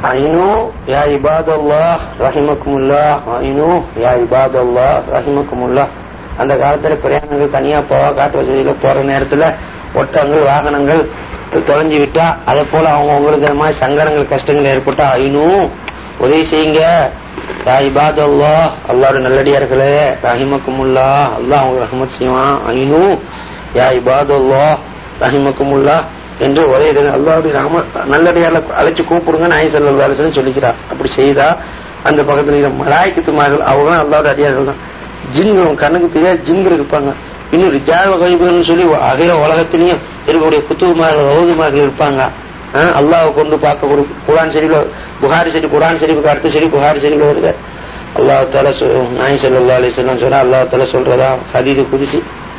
ஐனு யா இபாதல்லாஹ் ரஹிமக்குமுல்லாஹ் ஐனு யா இபாதல்லாஹ் ரஹிமக்குமுல்லாஹ் அந்த காலத்துல பிரயாணங்கள் தனியா போவா காட்டு வசதியில போற நேரத்துல ஒட்டங்கள் வாகனங்கள் தொலைஞ்சு விட்டா அதே போல அவங்க உங்களுக்கு இந்த மாதிரி சங்கடங்கள் கஷ்டங்கள் ஏற்பட்டா ஐனு உதவி செய்யுங்க யா இபாதல்லாஹ் அல்லாஹ்வுடைய நல்லடியார்களே ரஹிமக்குமுல்லா அல்லாஹ் அவங்க ரஹ்மத் செய்வான் ஐனு யா இபாதல்லாஹ் ரஹிமக்குமுல்லாஹ் என்று ஒரே அல்லாவுடைய ராம நல்லடியால அழைச்சு கூப்பிடுங்க நாய் சல்லா அலிசன் சொல்லிக்கிறார் அப்படி செய்தா அந்த பக்கத்துல இருக்கிற மலாய்க்கத்துமார்கள் அவங்க அல்லாவுடைய அடியார்கள் தான் ஜின்கள் கண்ணுக்கு தெரியாது ஜின்கள் இருப்பாங்க இன்னும் ரிஜால் கைபுன்னு சொல்லி அகில உலகத்திலையும் இருக்கக்கூடிய குத்துமார்கள் ரவுதுமார்கள் இருப்பாங்க அல்லாவை கொண்டு பார்க்கக்கூடிய குரான் ஷெரீஃப்ல புகாரி ஷெரீப் குரான் ஷெரீஃபுக்கு அடுத்த ஷெரீப் புகாரி ஷெரீஃப்ல வருது அல்லாஹ் தால நாய் சல்லா அலிஸ்லாம் சொன்னா அல்லாஹ் தால சொல்றதா ஹதீது குதிசி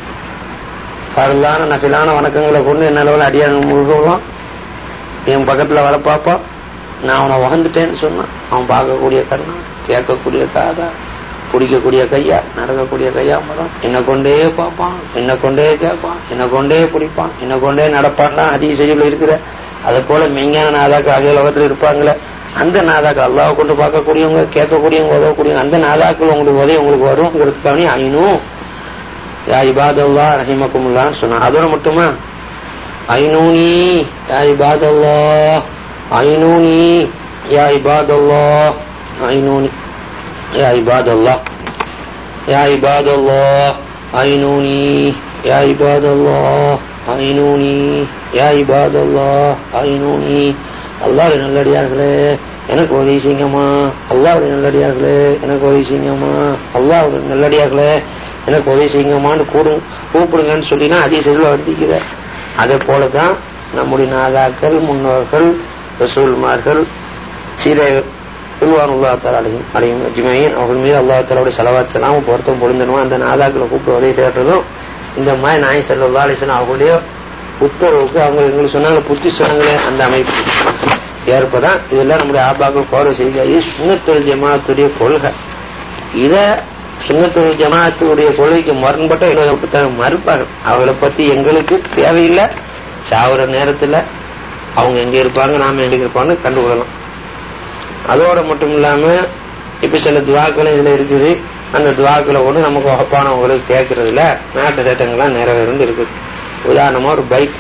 ஃபரலான நஃபிலான வணக்கங்களை கொண்டு என்ன அளவில் அடியார்கள் முழுவதும் என் பக்கத்துல வர பார்ப்பான் நான் அவனை வகந்துட்டேன்னு சொன்னான் அவன் பார்க்கக்கூடிய கண்ணா கேட்கக்கூடிய காதா பிடிக்கக்கூடிய கையா நடக்கக்கூடிய கையா மரம் என்ன கொண்டே பார்ப்பான் என்ன கொண்டே கேட்பான் என்ன கொண்டே பிடிப்பான் என்ன கொண்டே நடப்பான்லாம் அதிக செய்யுள்ள இருக்கிற அதை போல மெய்ஞான நாதாக்கு ஆகிய உலகத்துல இருப்பாங்களே அந்த நாதாக்கு அல்லாவை கொண்டு பார்க்கக்கூடியவங்க கேட்கக்கூடியவங்க உதவக்கூடியவங்க அந்த நாதாக்கள் உங்களுக்கு உதவி உங்களுக்கு வருங்கிறதுக்காக ஐனும் யா இபாதல்லா ரஹிமக்குமுல்லான்னு சொன்னான் அதோட மட்டுமா ஐநூனி யா இபாதல்லா ஐநூனி யா இபாதல்லா ஐநூனி யா இபாதல்லா யா இபாதல்லா ஐநூனி யா இபாதல்லா ஐநூனி யா இபாதல்லா ஐநூனி அல்லாவுடைய நல்லடியார்களே எனக்கு உதவி செய்யுங்கம்மா அல்லாவுடைய நல்லடியார்களே எனக்கு உதவி செய்யுங்கம்மா அல்லாவுடைய நல்லடியார்களே எனக்கு உதவி செய்யுங்கம்மான்னு கூடு கூப்பிடுங்கன்னு சொல்லினா அதிக செல்வ வந்திக்குத அதே போலதான் நம்முடைய நாதாக்கள் முன்னோர்கள் ரசூல்மார்கள் சீரை உல்வானுல்லா தாலா அலையும் அலையும் அஜ்மையின் அவர்கள் மீது அல்லா தாலாவுடைய செலவாத் செல்லாம் பொருத்தம் பொழுந்தனும் அந்த நாதாக்களை கூப்பிட்டு உதவி தேடுறதும் இந்த மாதிரி நாய் செல்லா அலிசன் அவர்களுடைய உத்தரவுக்கு அவங்க எங்களுக்கு சொன்னாங்க புத்தி சொன்னாங்களே அந்த அமைப்பு ஏற்பதான் இதெல்லாம் நம்முடைய ஆபாக்கள் கோர செய்தி சுண்ணத்தொழில் ஜமாத்துடைய கொள்கை இத சுண்ணத்தொழில் ஜமாத்துடைய கொள்கைக்கு முரண்பட்ட இன்னொரு மறுப்பார்கள் அவங்களை பத்தி எங்களுக்கு தேவையில்லை சாவுற நேரத்துல அவங்க எங்க இருப்பாங்க நாம எங்க இருப்பாங்க கண்டுகொள்ளலாம் அதோட மட்டும் இல்லாம இப்ப சில துவாக்கள் இதுல இருக்குது அந்த துவாக்களை கொண்டு நமக்கு ஒப்பானவங்களுக்கு கேட்கறதுல நாட்டு திட்டங்கள்லாம் நிறைவேறு இருக்குது உதாரணமா ஒரு பைக்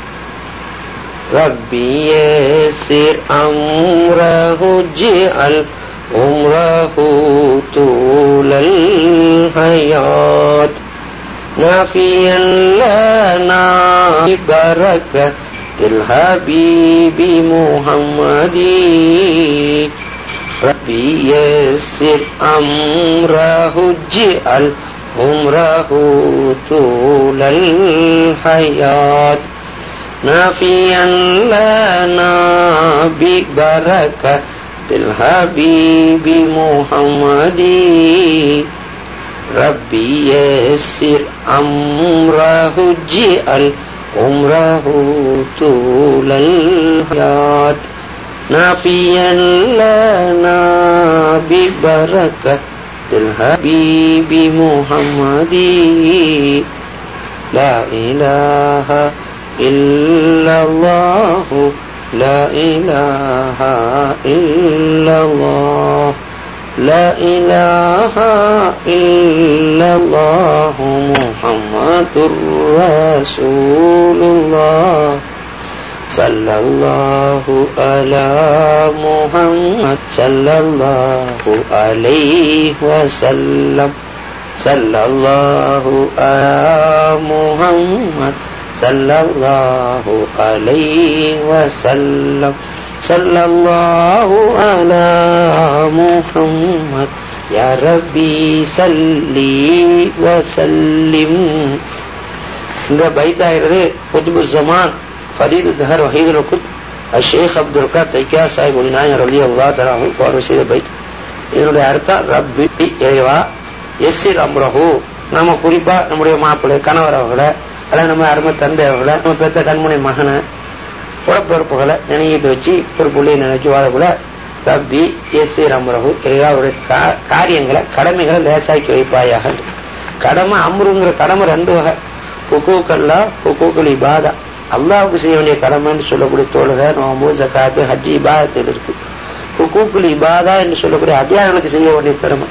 ربي يسر أمره اجعل عمره طول الحياة نافيا لنا بركة الحبيب محمد ربي يسر أمره اجعل عمره طول الحياة نافيا لنا ببركة الحبيب محمد ربي يسر أمره اجعل عمره طول الحياة نافيا لنا ببركة الحبيب محمد لا إله إلا الله لا إله إلا الله لا إله إلا الله محمد رسول الله صلى الله على محمد صلى الله عليه وسلم صلى الله على محمد صلى الله عليه وسلم صلى الله على محمد يا ربي صلي وسلم இந்த பைத்தாகிறது குத்துபு ஜமான் ஃபரீது தஹர் வஹீதுல் குத் அஷேக் அப்துல் கர் தைக்கியா சாஹிப் உலிநாயர் ரலி அல்லா தராமல் கோர்வை செய்த பைத் இதனுடைய அர்த்தம் ரப்பி இறைவா எஸ்ஸிர் அம்ரஹு நம்ம குறிப்பா நம்முடைய மாப்பிள்ளை கணவர் அவர்களை அல்ல நம்ம அருமை தந்தை அவர்களை நம்ம பெத்த கண்மணி மகனை உடப்பிறப்புகளை நினைத்து வச்சு ஒரு புள்ளியை நினைச்சு வாழக்கூட ரப்பி எஸ்ஸி ரம்ரஹு இறைவா அவருடைய காரியங்களை கடமைகளை லேசாக்கி வைப்பாயாக கடமை அம்ருங்கிற கடமை ரெண்டு வகை ஹுக்கூக்கல்லா ஹுக்கூக்கல் இபாதா அல்லாவுக்கு செய்ய வேண்டிய கடமைன்னு சொல்லக்கூடிய தொழுகை நோம்பு ஜக்காத்து ஹஜ்ஜி இபாதத்தில் இருக்கு ஹுக்கூக்குல் இபாதா என்று சொல்லக்கூடிய அடியார்களுக்கு செய்ய வேண்டிய கடமை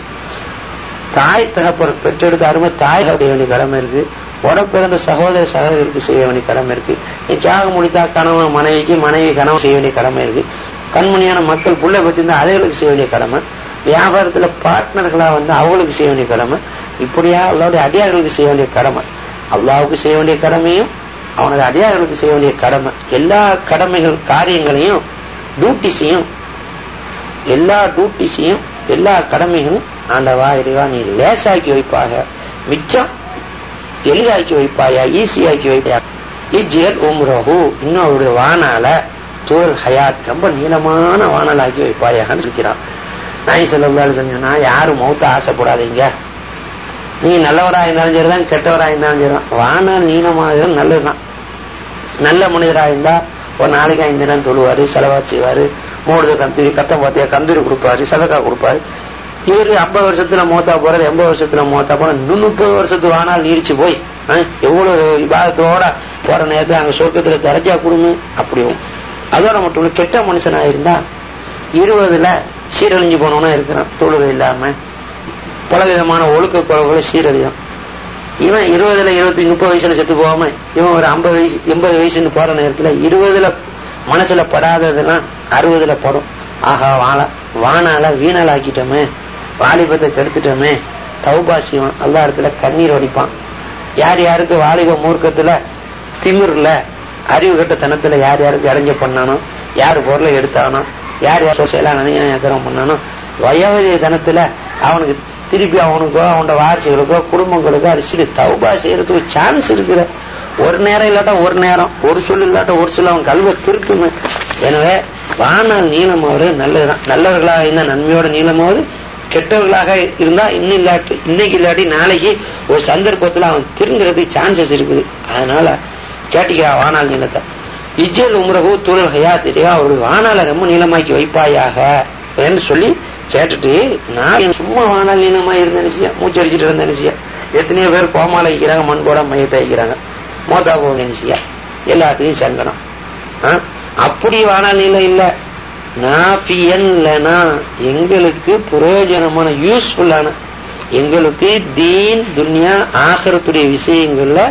தாய் தகப்பர் பெற்றெடுத்த அருமை தாய் செய்ய வேண்டிய கடமை இருக்கு உட பிறந்த சகோதர சகோதரிகளுக்கு செய்ய வேண்டிய கடமை இருக்கு நீ தியாகம் முடித்தா கணவன் மனைவிக்கு மனைவி கணவன் செய்ய வேண்டிய கடமை இருக்கு கண்மணியான மக்கள் புள்ளை பத்திருந்தா அதுகளுக்கு செய்ய வேண்டிய கடமை வியாபாரத்துல பார்ட்னர்களா வந்து அவங்களுக்கு செய்ய வேண்டிய கடமை இப்படியா அல்லாவுடைய அடியார்களுக்கு செய்ய வேண்டிய கடமை அல்லாவுக்கு செய்ய வேண்டிய கடமையும் அவனது அடியார்களுக்கு செய்ய வேண்டிய கடமை எல்லா கடமைகள் காரியங்களையும் டியூட்டிஸையும் எல்லா டியூட்டிஸையும் எல்லா கடமைகளும் ஆண்டவா இறைவா நீ லேசாக்கி வைப்பாக மிச்சம் எளிதாக்கி வைப்பாயா ஈஸியாக்கி வைப்பாயா இஜ்ஜியல் உம்ரஹு இன்னும் அவருடைய வானால தூர் ஹயாத் ரொம்ப நீளமான வானலாக்கி வைப்பாயான்னு சொல்லிக்கிறான் நாய் செல்லந்தாலும் சொன்னா யாரும் மௌத்த ஆசைப்படாதீங்க நீ நல்லவரா இருந்தாலும் சரிதான் கெட்டவரா இருந்தாலும் சரிதான் வானால் நீளமாக நல்லதுதான் நல்ல மனிதரா இருந்தா ஒரு நாளைக்கு ஐந்து நேரம் தொழுவாரு செலவாத் செய்வாரு மூடுத கந்தூரி கத்த பாத்தியா கந்தூரி கொடுப்பாரு சதக்கா கொடுப்பாரு இவரு ஐம்பது வருஷத்துல மூத்தா போறது எண்பது வருஷத்துல மூத்தா போன இன்னும் முப்பது வருஷத்துக்கு ஆனால் நீடிச்சு போய் எவ்வளவு விவாதத்தோட போற நேரத்துல அங்க சொர்க்கத்துல தரஜா கொடுங்க அப்படியும் அதோட மட்டும் இல்ல கெட்ட மனுஷனா இருந்தா இருபதுல சீரழிஞ்சு போனவனா இருக்கிறான் தொழுகை இல்லாம பல விதமான ஒழுக்க குறைவுகளை சீரழியும் இவன் இருபதுல இருபத்தி முப்பது வயசுல செத்து போகாம இவன் ஒரு ஐம்பது வயசு எண்பது வயசுன்னு போற நேரத்துல இருபதுல மனசுல படாததெல்லாம் அறுபதுல படும் ஆஹா வாழ வானால வீணால் ஆக்கிட்டோமே வாலிபத்தை கெடுத்துட்டோமே தௌபாசியம் அல்லா இடத்துல கண்ணீர் வடிப்பான் யார் யாருக்கு வாலிப மூர்க்கத்துல திமிர்ல அறிவு கட்டத்தனத்துல யார் யாருக்கு இடைஞ்ச பண்ணானோ யார் பொருளை எடுத்தானோ யார் யார் சோசியலா நியாயம் பண்ணானோ வயோதிக தனத்துல அவனுக்கு திருப்பி அவனுக்கோ அவனோட வாரிசுகளுக்கோ குடும்பங்களுக்கோ அது சரி தௌபா செய்யறதுக்கு சான்ஸ் இருக்கிற ஒரு நேரம் இல்லாட்டா ஒரு நேரம் ஒரு சொல் இல்லாட்டா ஒரு சொல் அவன் கல்வை திருத்துமே எனவே வானால் நீளமாவது நல்லதுதான் நல்லவர்களாக இருந்தா நன்மையோட நீளமாவது கெட்டவர்களாக இருந்தா இன்னும் இல்லாட்டி இன்னைக்கு இல்லாட்டி நாளைக்கு ஒரு சந்தர்ப்பத்துல அவன் திருந்துறதுக்கு சான்சஸ் இருக்குது அதனால கேட்டிக்கிறா வானால் நீளத்தை இஜ்ஜல் உம்ரகு துரல் ஹயாத்திரியா அவருடைய வானால ரொம்ப நீளமாக்கி வைப்பாயாக என்று சொல்லி கேட்டுட்டு நான் சும்மா வானால் நீளமா இருந்த நிச்சயம் மூச்சு அடிச்சுட்டு இருந்த நிச்சயம் எத்தனையோ பேர் கோமால வைக்கிறாங்க மண் போட மையத்தை வைக்கிறாங்க மோதா போக நிச்சயம் எல்லாத்துக்கும் சங்கடம் அப்படி வானால் நீளம் இல்ல நாஃபியன் எங்களுக்கு பிரயோஜனமான யூஸ்ஃபுல்லான எங்களுக்கு தீன் துன்யா ஆகரத்துடைய விஷயங்கள்ல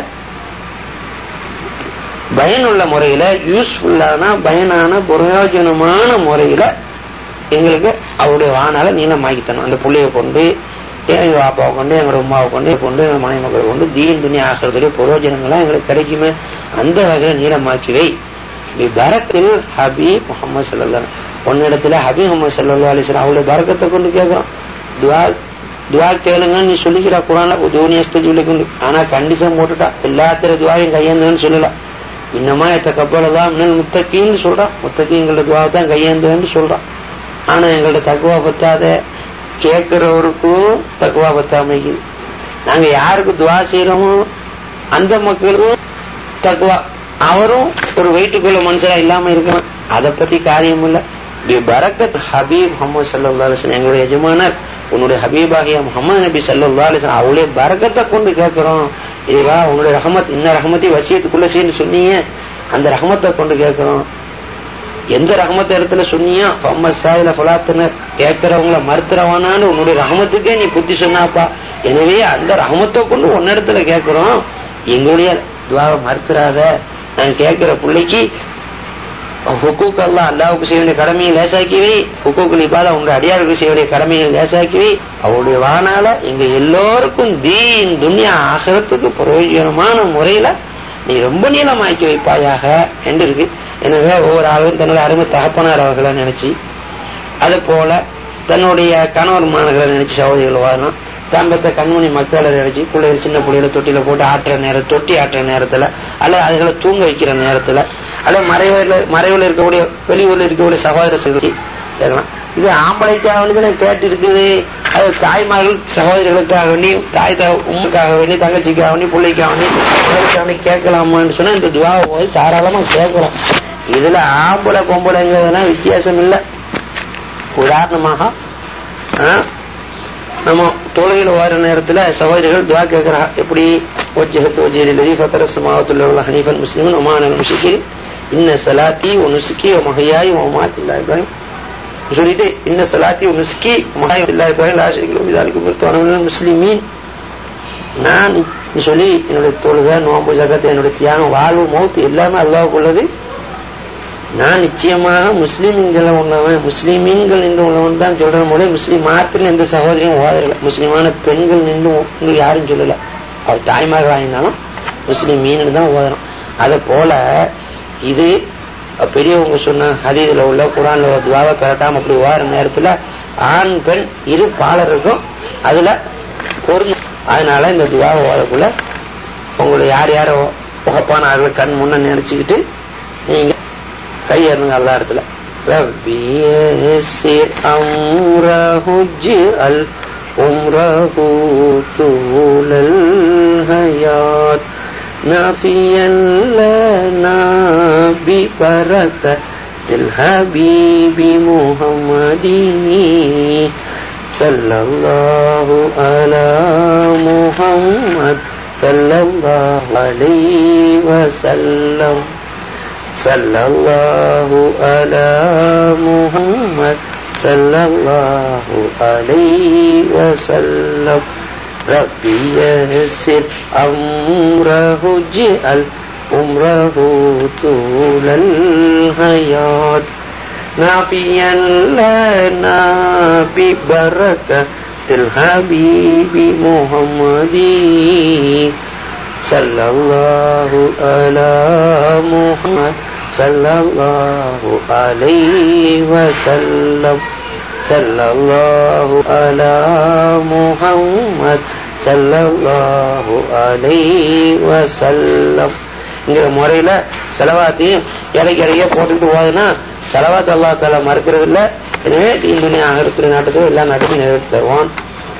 பயனுள்ள முறையில யூஸ்ஃபுல்லான பயனான பிரயோஜனமான முறையில எங்களுக்கு அவருடைய வானால நீளமாக்கி தரணும் அந்த புள்ளைய கொண்டு எங்க பாப்பாவை கொண்டு எங்களோட உமாவை கொண்டு கொண்டு எங்க மனைவி மக்களை கொண்டு தீன் துணி ஆகிறதுடைய பிரயோஜனங்கள்லாம் எங்களுக்கு கிடைக்குமே அந்த வகையில நீளமாக்கி வை பரத்தில் ஹபீப் முகமது சல்லா உன்னிடத்துல ஹபீப் முகமது சல்லா அலிஸ்லாம் அவளுடைய பரக்கத்தை கொண்டு கேட்கிறோம் துவா துவா கேளுங்கன்னு நீ சொல்லிக்கிறா குரான்ல தோனியஸ்த சொல்லி கொண்டு ஆனா கண்டிஷன் போட்டுட்டா எல்லாத்திர துவாவையும் கையேந்துன்னு சொல்லலாம் இன்னமா எத்த கப்பலதான் மின்னல் முத்தக்கின்னு சொல்றான் முத்தக்கிங்களோட துவாவை தான் கையேந்துன்னு சொல்றான் ஆனா எங்களோட தக்குவா பத்தாத கேட்கிறவருக்கும் தக்குவா பத்தாமைக்குது நாங்க யாருக்கு துவா செய்யறோமோ அந்த மக்களுக்கும் தக்குவா அவரும் ஒரு வயிற்றுக்குள்ள மனுஷரா இல்லாம இருக்கணும் அதை பத்தி காரியம் இல்ல பரக்கத் ஹபீப் முகமது சல்லா அலிஸ்லாம் எங்களுடைய எஜமானர் உன்னுடைய ஹபீபாகிய முகமது நபி சல்லா அலிஸ்லாம் அவளுடைய பரக்கத்தை கொண்டு கேட்கிறோம் இதுவா உன்னுடைய ரஹமத் இந்த ரஹமத்தை வசியத்துக்குள்ள சேர்ந்து சொன்னீங்க அந்த ரஹமத்தை கொண்டு கேட்கிறோம் எந்த ரஹமத்த இடத்துல சொன்னியோ பம்ம சாயில பலாத்தினர் கேட்கிறவங்கள மறுத்துறவானான்னு உன்னுடைய ரஹமத்துக்கே நீ புத்தி சொன்னாப்பா எனவே அந்த ரஹமத்தை கொண்டு உன்னிடத்துல கேட்கிறோம் எங்களுடைய துவாவை மறுத்துறாத நான் கேட்கிற பிள்ளைக்கு ஹுக்கூக் அல்லா அல்லாவுக்கு செய்ய வேண்டிய கடமையை லேசாக்கிவை ஹுக்கூக்குல் இபாதா உங்க அடியாருக்கு செய்ய வேண்டிய கடமையை லேசாக்கிவை அவருடைய வானால எங்க எல்லோருக்கும் தீன் துன்யா ஆகிறதுக்கு பிரயோஜனமான முறையில நீ ரொம்ப நீளமாக்கி வைப்பாயாக என்று இருக்கு எனவே ஒவ்வொரு ஆளும் தன்னுடைய அருமை தகப்பனார் அவர்களை நினைச்சு அது போல தன்னுடைய கணவர் மாணவர்களை நினைச்சு சகோதரிகள் வாழணும் தம்பத்த கண்மணி மக்களை நினைச்சு பிள்ளைகள் சின்ன பிள்ளைகளை தொட்டில போட்டு ஆட்டுற நேரம் தொட்டி ஆட்டுற நேரத்துல அல்ல அதுகளை தூங்க வைக்கிற நேரத்துல அல்ல மறைவில் மறைவில் இருக்கக்கூடிய வெளியூர்ல இருக்கக்கூடிய சகோதர சொல்லி கேட்கலாம் இது ஆம்பளைக்காக வேண்டி கேட்டு இருக்குது அது தாய்மார்கள் சகோதரிகளுக்காக வேண்டி தாய் உண்மைக்காக வேண்டி தங்கச்சிக்காக வேண்டி பிள்ளைக்காக வேண்டி உங்களுக்காக வேண்டி கேட்கலாமான்னு சொன்னா இந்த துவாவை போய் தாராளமா கேட்கலாம் இதுல ஆம்பளை பொம்பளைங்கிறதுலாம் வித்தியாசம் இல்லை உதாரணமாக நம்ம தொழுகையில் வர நேரத்துல சகோதரிகள் துவா கேட்கிறா எப்படி ஒஜ்ஜகத்து ஒஜ்ஜிலதி ஃபத்தரஸ் மாவத்துல உள்ள ஹனீஃபன் முஸ்லிமன் ஒமான முஷிக்கின் இன்ன சலாத்தி ஒ நுசுக்கி ஒ மகையாய் ஒ மாத்தில்லா இப்ராஹிம் சொல்லிட்டு இன்ன சலாத்தி நுஸ்கி முஸ்லிமீன் நான் நீ சொல்லி என்னுடைய தொழுகை நோம்பு ஜகத்தை என்னுடைய தியாகம் வாழ்வு மௌத்து எல்லாமே அல்லாவுக்குள்ளது நான் நிச்சயமாக முஸ்லீம்களை உள்ளவன் முஸ்லீமீன்கள் நின்று உள்ளவன் தான் சொல்ற போல முஸ்லீம் மாத்திரம் எந்த சகோதரியும் ஓதல முஸ்லீமான பெண்கள் நின்று உங்களுக்கு யாரும் சொல்லல அவர் தாய்மார்களாக இருந்தாலும் முஸ்லீம் மீன் தான் ஓதணும் அதை போல இது பெரியவங்க சொன்ன ஹதீதுல உள்ள குரான்ல துவாவை பெறட்டாம அப்படி ஓர நேரத்துல ஆண் பெண் இரு பாலருக்கும் அதுல பொருந்தும் அதனால இந்த துவாவை ஓதக்குள்ள உங்களை யார் யாரோ உகப்பான ஆளுகளை கண் முன்ன நினைச்சுக்கிட்டு நீங்க கையேறுங்க எல்லா இடத்துல ربي يسر أمره اجعل عمره طول الحياة نافيا لنا ببركة الحبيب محمد صلى الله على محمد صلى الله عليه وسلم صلى الله على محمد صلى الله عليه وسلم ربي يسر أمره اجعل عمره طول الحياة نافيا لنا ببركة الحبيب محمد صلى الله على محمد صلى الله عليه وسلم صلى الله على محمد صلى الله عليه وسلم இங்கிற முறையில செலவாத்தையும் இடைக்கு இடையே போட்டுக்கிட்டு போகுதுன்னா செலவாத்து அல்லா தால மறுக்கிறது இல்ல எனவே இந்த அகரத்துறை நாட்டுக்கு எல்லா நாட்டுக்கும் நிறைவேற்றி தருவான்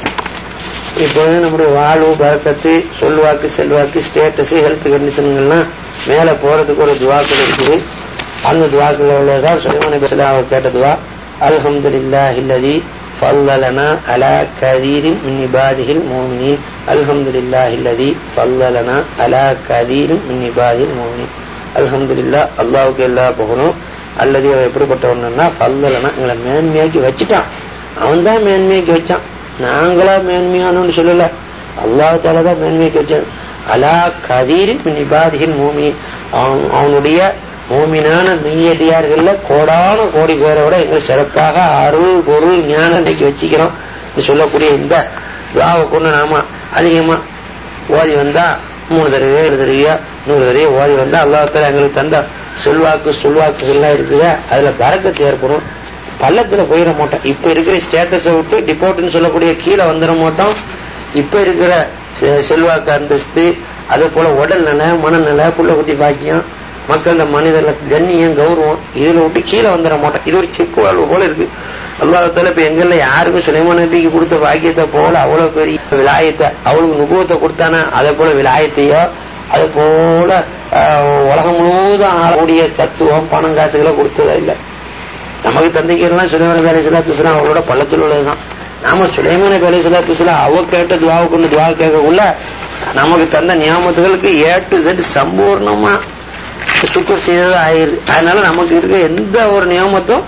இப்பொழுது நம்முடைய வாழ்வு பறக்கத்து சொல்வாக்கு செல்வாக்கு ஸ்டேட்டஸ் ஹெல்த் கண்டிஷன்கள்லாம் மேல போறதுக்கு ஒரு துவாக்கள் இருக்குது அந்த துவாக்கள் உள்ளதான் சுலைமான பேசல அவர் கேட்ட துவா அல்ஹம்துலில்லாஹ் இல்லதி فضلنا على كثير من عباده المؤمنين الحمد لله الذي فضلنا على كثير من عباده المؤمنين الحمد لله அல்லாஹ்வுக்கு எல்லா புகழும் அல்லது அவன் எப்படிப்பட்டவன்னா ஃபல்லலனா எங்களை மேன்மையாக்கி வச்சுட்டான் அவன் தான் மேன்மையாக்கி வச்சான் நாங்களா மேன்மையானு சொல்லல அல்லாஹ் தாலா தான் மேன்மைக்கு வச்சது அலா கதீர் நிபாதிகள் மூமி அவனுடைய மூமினான மெய்யடியார்கள்ல கோடான கோடி பேரை விட எங்களை சிறப்பாக அருள் பொருள் ஞானத்தைக்கு வச்சுக்கிறோம் சொல்லக்கூடிய இந்த துவாவை கொண்டு நாம அதிகமா ஓதி வந்தா மூணு தடவையோ ஏழு தடவையோ நூறு தடவையோ ஓதி வந்தா அல்லாஹால எங்களுக்கு தந்த சொல்வாக்கு சொல்வாக்குகள்லாம் இருக்குது அதுல பறக்கத்து ஏற்படும் பள்ளத்துல போயிட மாட்டோம் இப்ப இருக்கிற ஸ்டேட்டஸை விட்டு டிபோர்ட்னு சொல்லக்கூடிய கீழே வந்துட மாட்டோம் இப்ப இருக்கிற செல்வாக்கு அந்தஸ்து அதே போல உடல் நிலை மனநிலை புள்ள குட்டி பாக்கியம் மக்கள மனிதர்ல கண்ணியம் கௌரவம் இதுல விட்டு கீழே வந்துட மாட்டோம் இது ஒரு செக் வாழ்வு போல இருக்கு அல்லாஹால இப்ப எங்கள்ல யாருக்கும் சுலைமான நபிக்கு கொடுத்த பாக்கியத்தை போல அவ்வளவு பெரிய விலாயத்தை அவளுக்கு நுபவத்தை கொடுத்தானா அதே போல விலாயத்தையோ அதே போல உலகம் முழுவதும் ஆளக்கூடிய தத்துவம் பணம் காசுகளை கொடுத்ததா இல்லை நமக்கு தந்தைக்கிறலாம் சுலைமான பேலை சலாத்துலாம் அவளோட பள்ளத்தில் உள்ளதுதான் நாம சுலைமான பேலை சலாத்துலாம் அவ கேட்ட துவாவை கொண்டு துவா கேட்கக்குள்ள நமக்கு தந்த நியாமத்துகளுக்கு ஏ டு செட் சம்பூர்ணமா சுக்கர் செய்தது ஆயிரு அதனால நமக்கு இருக்க எந்த ஒரு நியமத்தும்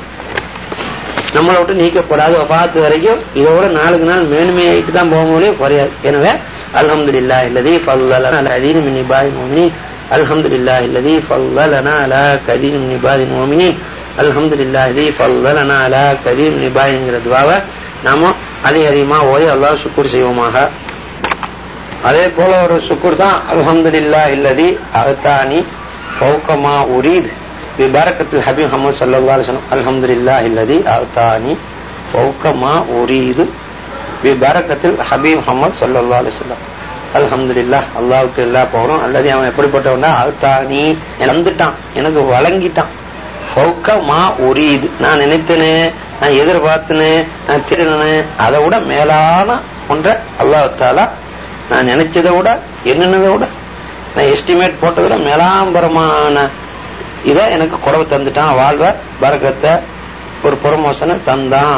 நம்மளை விட்டு நீக்கப்படாது பார்த்து வரைக்கும் இதோட நாளுக்கு நாள் மேன்மையாயிட்டு தான் போக முடியும் குறையாது எனவே அலமது இல்லா இல்லதி ஃபல்லலனா அதீன் மின் இபாதி மோமினின் அல்ஹம்து இல்லா இல்லதி ஃபல்லலனா அலா கதீன் மின் இபாதி மோமினின் அல்ஹம்துலில்லாஹ் இதை ஃபல்லலனா அலா கதீம் நிபாய்ங்கிற துவாவை நாம அதிக அதிகமா ஓதி அல்லாஹ் சுக்கூர் செய்வோமாக அதே போல ஒரு சுக்கூர் தான் அல்ஹம்துலில்லாஹ் இல்லதி அகத்தானி ஃபௌகமா உரீத் பிபரக்கத்தில் ஹபீப் முகமது சல்லா அலிஸ்லாம் அல்ஹம்துலில்லாஹ் இல்லதி அகத்தானி ஃபௌகமா உரீது பிபரக்கத்தில் ஹபீப் முகமது சல்லா அலிஸ்லாம் அல்ஹம்துலில்லா அல்லாவுக்கு எல்லா போகிறோம் அல்லது அவன் எப்படிப்பட்டவனா அகத்தானி வந்துட்டான் எனக்கு வழங்கிட்டான் ஃபௌக்க மா உரியது நான் நினைத்தனே நான் எதிர்பார்த்தனே நான் திருடனே அதை விட மேலான ஒன்றை அல்லாஹாலா நான் நினைச்சதை விட என்னென்னதை விட நான் எஸ்டிமேட் போட்டதுல மேலாம்பரமான இதை எனக்கு குறவு தந்துட்டான் வாழ்வ பரக்கத்தை ஒரு ப்ரொமோஷனை தந்தான்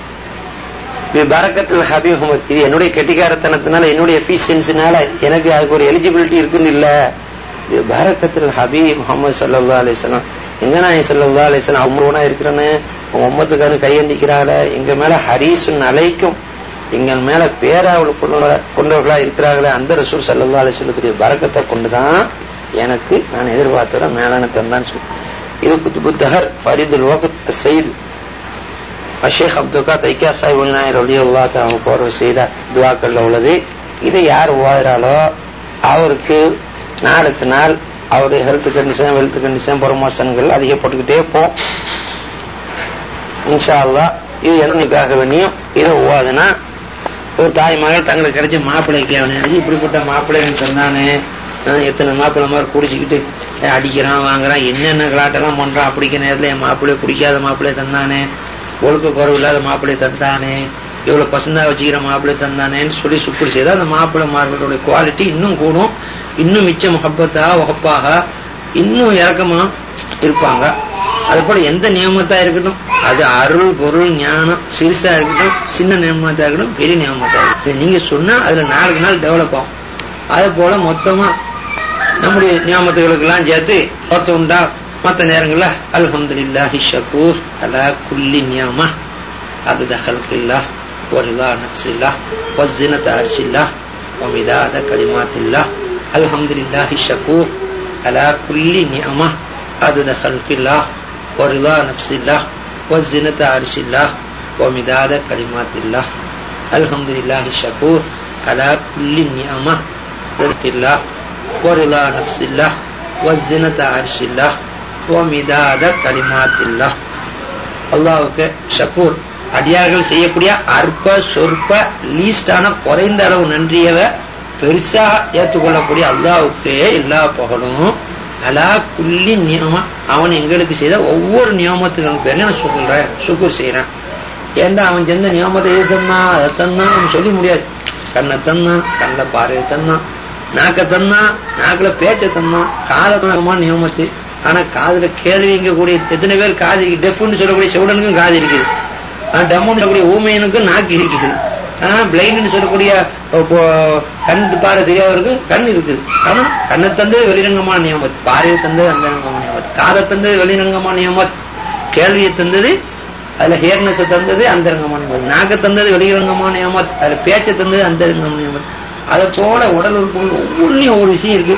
பரக்கத்தில் ஹபீப் முகமது இது என்னுடைய கெட்டிக்காரத்தனத்தினால என்னுடைய எஃபிஷியன்சினால எனக்கு அதுக்கு ஒரு எலிஜிபிலிட்டி இருக்குன்னு இல்ல பரக்கத்தில் ஹபீப் முகமது சல்லா அலிஸ்லாம் எங்க நான் சல்லா அலிஸ்லாம் அம்ருவனா இருக்கிறேன்னு உங்க உம்மத்துக்கான கையண்டிக்கிறாள எங்க மேல ஹரீசுன் அலைக்கும் எங்கள் மேல பேராவல் கொண்டவர்களா இருக்கிறார்களே அந்த ரசூல் சல்லா அலிஸ்லத்துடைய பரக்கத்தை கொண்டுதான் எனக்கு நான் எதிர்பார்த்த மேலான தந்தான் சொல்லி இது குத்துபுத்தகர் ஃபரிதுல் வகத் சயித் அஷேக் அப்துல்கா தைக்கா சாஹிப் நாயர் ரலி அல்லா அவங்க போற செய்த துவாக்கள்ல உள்ளது இதை யார் ஓதுறாளோ அவருக்கு நாளுக்கு நாள் அவருடைய ஹெல்த் கண்டிஷன் வெல்த் கண்டிஷன் ப்ரொமோஷன்கள் அதிகப்பட்டுக்கிட்டே போம் இன்ஷா அல்லா இது என்னைக்காக வேணியும் இதை ஓதுனா ஒரு தாய் மகள் தங்களுக்கு கிடைச்ச மாப்பிள்ளைக்கு அவனை நினைச்சு இப்படிப்பட்ட மாப்பிள்ளைன்னு சொன்னானே எத்தனை மாப்பிள்ளை மாதிரி குடிச்சுக்கிட்டு அடிக்கிறான் வாங்குறான் என்னென்ன கலாட்டெல்லாம் பண்றான் அப்படிக்கிற நேரத்துல என் மாப்பிள்ளை பிடிக்காத மாப்பிள்ளை தந்தானே ஒழுக்க குறவு இல்லாத மாப்பிள்ளை தந்தானே இவ்வளவு பசந்தா வச்சுக்கிற மாப்பிள்ளை தந்தானேன்னு சொல்லி சுப்படி செய்தா அந்த மாப்பிள்ளை மார்களுடைய குவாலிட்டி இன்னும் கூடும் இன்னும் மிச்ச முகப்பத்தா வகப்பாக இன்னும் இறக்கமா இருப்பாங்க அது போல எந்த நியமத்தா இருக்கட்டும் அது அருள் பொருள் ஞானம் சிறுசா இருக்கட்டும் சின்ன நியமத்தா இருக்கட்டும் பெரிய நியமத்தா இருக்கட்டும் நீங்க சொன்னா அதுல நாளுக்கு நாள் டெவலப் ஆகும் அது போல மொத்தமா நம்முடைய நியமத்துகளுக்கு எல்லாம் சேர்த்து ஒத்த உண்டா மற்ற நேரங்கள்ல அல்ஹம்துலில்லாஹி ஷக்கூர் அலா குல்லி நியமா அது தஹல்கில்லா ورضا نفس الله وزنة عرش الله ومداد كلمات الله الحمد لله الشكور على كل نعمة عدد خلق الله ورضا نفس الله وزنة عرش الله ومداد كلمات الله الحمد لله الشكور على كل نعمة خلق الله ورضا نفس الله وزنة عرش الله ومداد كلمات الله அல்லாவுக்கு ஷக்கூர் அடியார்கள் செய்யக்கூடிய அற்ப சொற்ப லீஸ்டான குறைந்த அளவு நன்றியவ பெருசா ஏற்றுக்கொள்ளக்கூடிய அல்லாவுக்கே எல்லா புகழும் அலா குள்ளி நியமம் அவன் எங்களுக்கு செய்த ஒவ்வொரு நியமத்துக்கு பேர்ல நான் சொல்றேன் சுக்குர் செய்யறேன் ஏண்டா அவன் செஞ்ச நியமத்தை எது தந்தான் அதை தந்தான் நம்ம சொல்லி முடியாது கண்ணை தந்தான் கண்ணில் பார்வை தந்தான் நாக்க தந்தான் நாக்குல பேச்ச தந்தான் காலமான நியமத்து ஆனா காதுல கேள்வி கூடிய எத்தனை பேர் காது டெஃப்னு சொல்லக்கூடிய செவுடனுக்கும் காது இருக்குது டம்முன்னு சொல்லக்கூடிய ஊமையனுக்கும் நாக்கு இருக்குது ஆனா பிளைண்ட்னு சொல்லக்கூடிய கண் பார்வை தெரியாதவருக்கும் கண் இருக்குது ஆனா கண்ணை தந்தது வெளிரங்கமான நியமத் பார்வையை தந்தது அந்தரங்கமான நியமத் காதை தந்தது வெளிரங்கமான நியமத் கேள்வியை தந்தது அதுல ஹேர்னஸ் தந்தது அந்தரங்கமான நியமத் நாக்க தந்தது வெளிரங்கமான நியமத் அதுல பேச்சை தந்தது அந்தரங்கமான நியமத் அதை போல உடல் உறுப்புகள் ஒவ்வொன்றையும் ஒவ்வொரு விஷயம் இருக்கு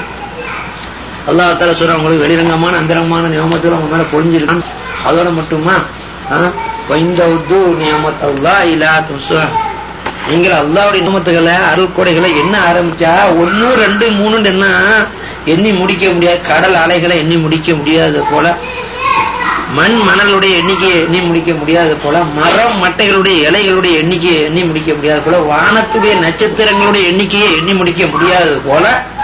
அல்லாஹால சொல்ற உங்களுக்கு வெளிரங்கமான அந்தரங்கமான நியமத்துல உங்க மேல பொழிஞ்சிருக்கான் அதோட மட்டுமா வைந்தவுது நியமத் அல்லா இலா துசா நீங்கள் அல்லாவுடைய நியமத்துகளை அருள் கொடைகளை என்ன ஆரம்பிச்சா ஒன்னு ரெண்டு மூணு என்ன எண்ணி முடிக்க முடியாது கடல் அலைகளை எண்ணி முடிக்க முடியாது போல மண் மணலுடைய எண்ணிக்கையை எண்ணி முடிக்க முடியாது போல மரம் மட்டைகளுடைய இலைகளுடைய எண்ணிக்கையை எண்ணி முடிக்க முடியாது போல வானத்துடைய நட்சத்திரங்களுடைய எண்ணிக்கையை எண்ணி முடிக்க முடியாது போல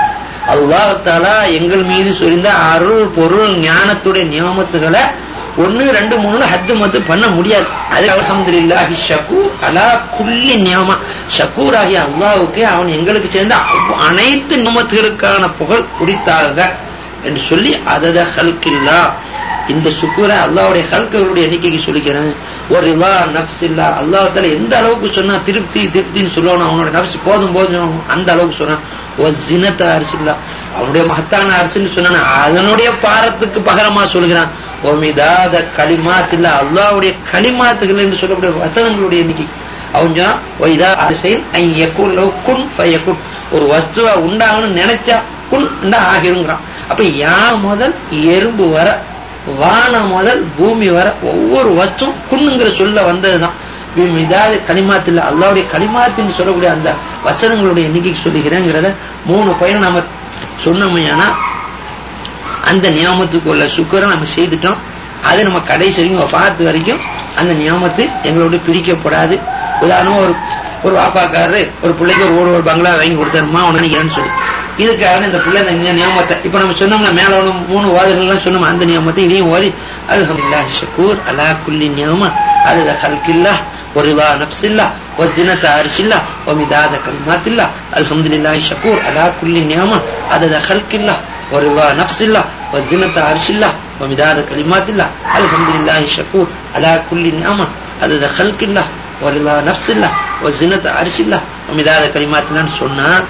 அல்லாஹாலா எங்கள் மீது சொரிந்த அருள் பொருள் ஞானத்துடைய நியமத்துகளை ஒன்னு ரெண்டு மூணு ஹத்து மத்து பண்ண முடியாது அது அலமதுல்லாஹி ஷக்கூர் அலா குல்லி நியமா ஷக்கூர் ஆகிய அல்லாவுக்கு அவன் எங்களுக்கு சேர்ந்த அனைத்து நியமத்துகளுக்கான புகழ் குறித்தாக என்று சொல்லி அதத ஹல்கில்லா இந்த சுக்கூரை அல்லாவுடைய ஹல்களுடைய எண்ணிக்கைக்கு சொல்லிக்கிறேன் ஒரு இவா நப்ஸ் இல்லா அல்லாஹால எந்த அளவுக்கு சொன்னா திருப்தி திருப்தின்னு சொல்லணும் அவனோட நப்ஸ் போதும் போதும் அந்த அளவுக்கு சொன்னான் ஒரு ஜினத்த அரிசி இல்லா அவனுடைய மகத்தான அரிசின்னு சொன்னான் அதனுடைய பாரத்துக்கு பகரமா சொல்கிறான் ஒமிதாத களிமாத் இல்ல அல்லாவுடைய களிமாத்துகள் என்று சொல்லக்கூடிய வசனங்களுடைய எண்ணிக்கை அவன் சொன்னான் ஒரு வஸ்துவா உண்டாகணும்னு நினைச்சா குன் ஆகிருங்கிறான் அப்ப யா முதல் எறும்பு வர வானம் முதல் பூமி வர ஒவ்வொரு வஸ்தும் குன்னுங்கிற சொல்ல வந்ததுதான் இதாவது களிமாத்தில் அல்லாவுடைய களிமாத்தின்னு சொல்லக்கூடிய அந்த வசனங்களுடைய எண்ணிக்கைக்கு சொல்லுகிறேங்கிறத மூணு பயணம் நம்ம சொன்னோமையானா அந்த நியமத்துக்கு உள்ள சுக்கரை நம்ம செய்துட்டோம் அது நம்ம கடைசி வரைக்கும் பார்த்து வரைக்கும் அந்த நியமத்து எங்களோட பிரிக்கப்படாது உதாரணமா ஒரு ஒரு வாப்பாக்காரரு ஒரு பிள்ளைக்கு ஒரு ஓடு ஒரு பங்களா வாங்கி கொடுத்தாருமா உனக்கு சொல்லி இதுக்காக இந்த பிள்ளை இந்த நியமத்தை இப்ப நம்ம சொன்னோம்னா மேல உள்ள மூணு வாதங்கள்லாம் சொன்னோம் அந்த நியமத்தை இதையும் ஓதி அல்ஹம்துலில்லாஹ் ஷக்கூர் அலா குல்லி நியம அது ஹல்கில்லா ورضا نفس الله وزنة عرش الله ومداد كلمات الله الحمد لله شكور على كل نعمة عدد خلق الله ورضا نفس الله وزنة عرش الله ومداد كلمات الله الحمد لله شكور على كل نعمة عدد خلق الله ورضا نفس الله وزنة عرش الله ومداد كلمات الله சொன்னா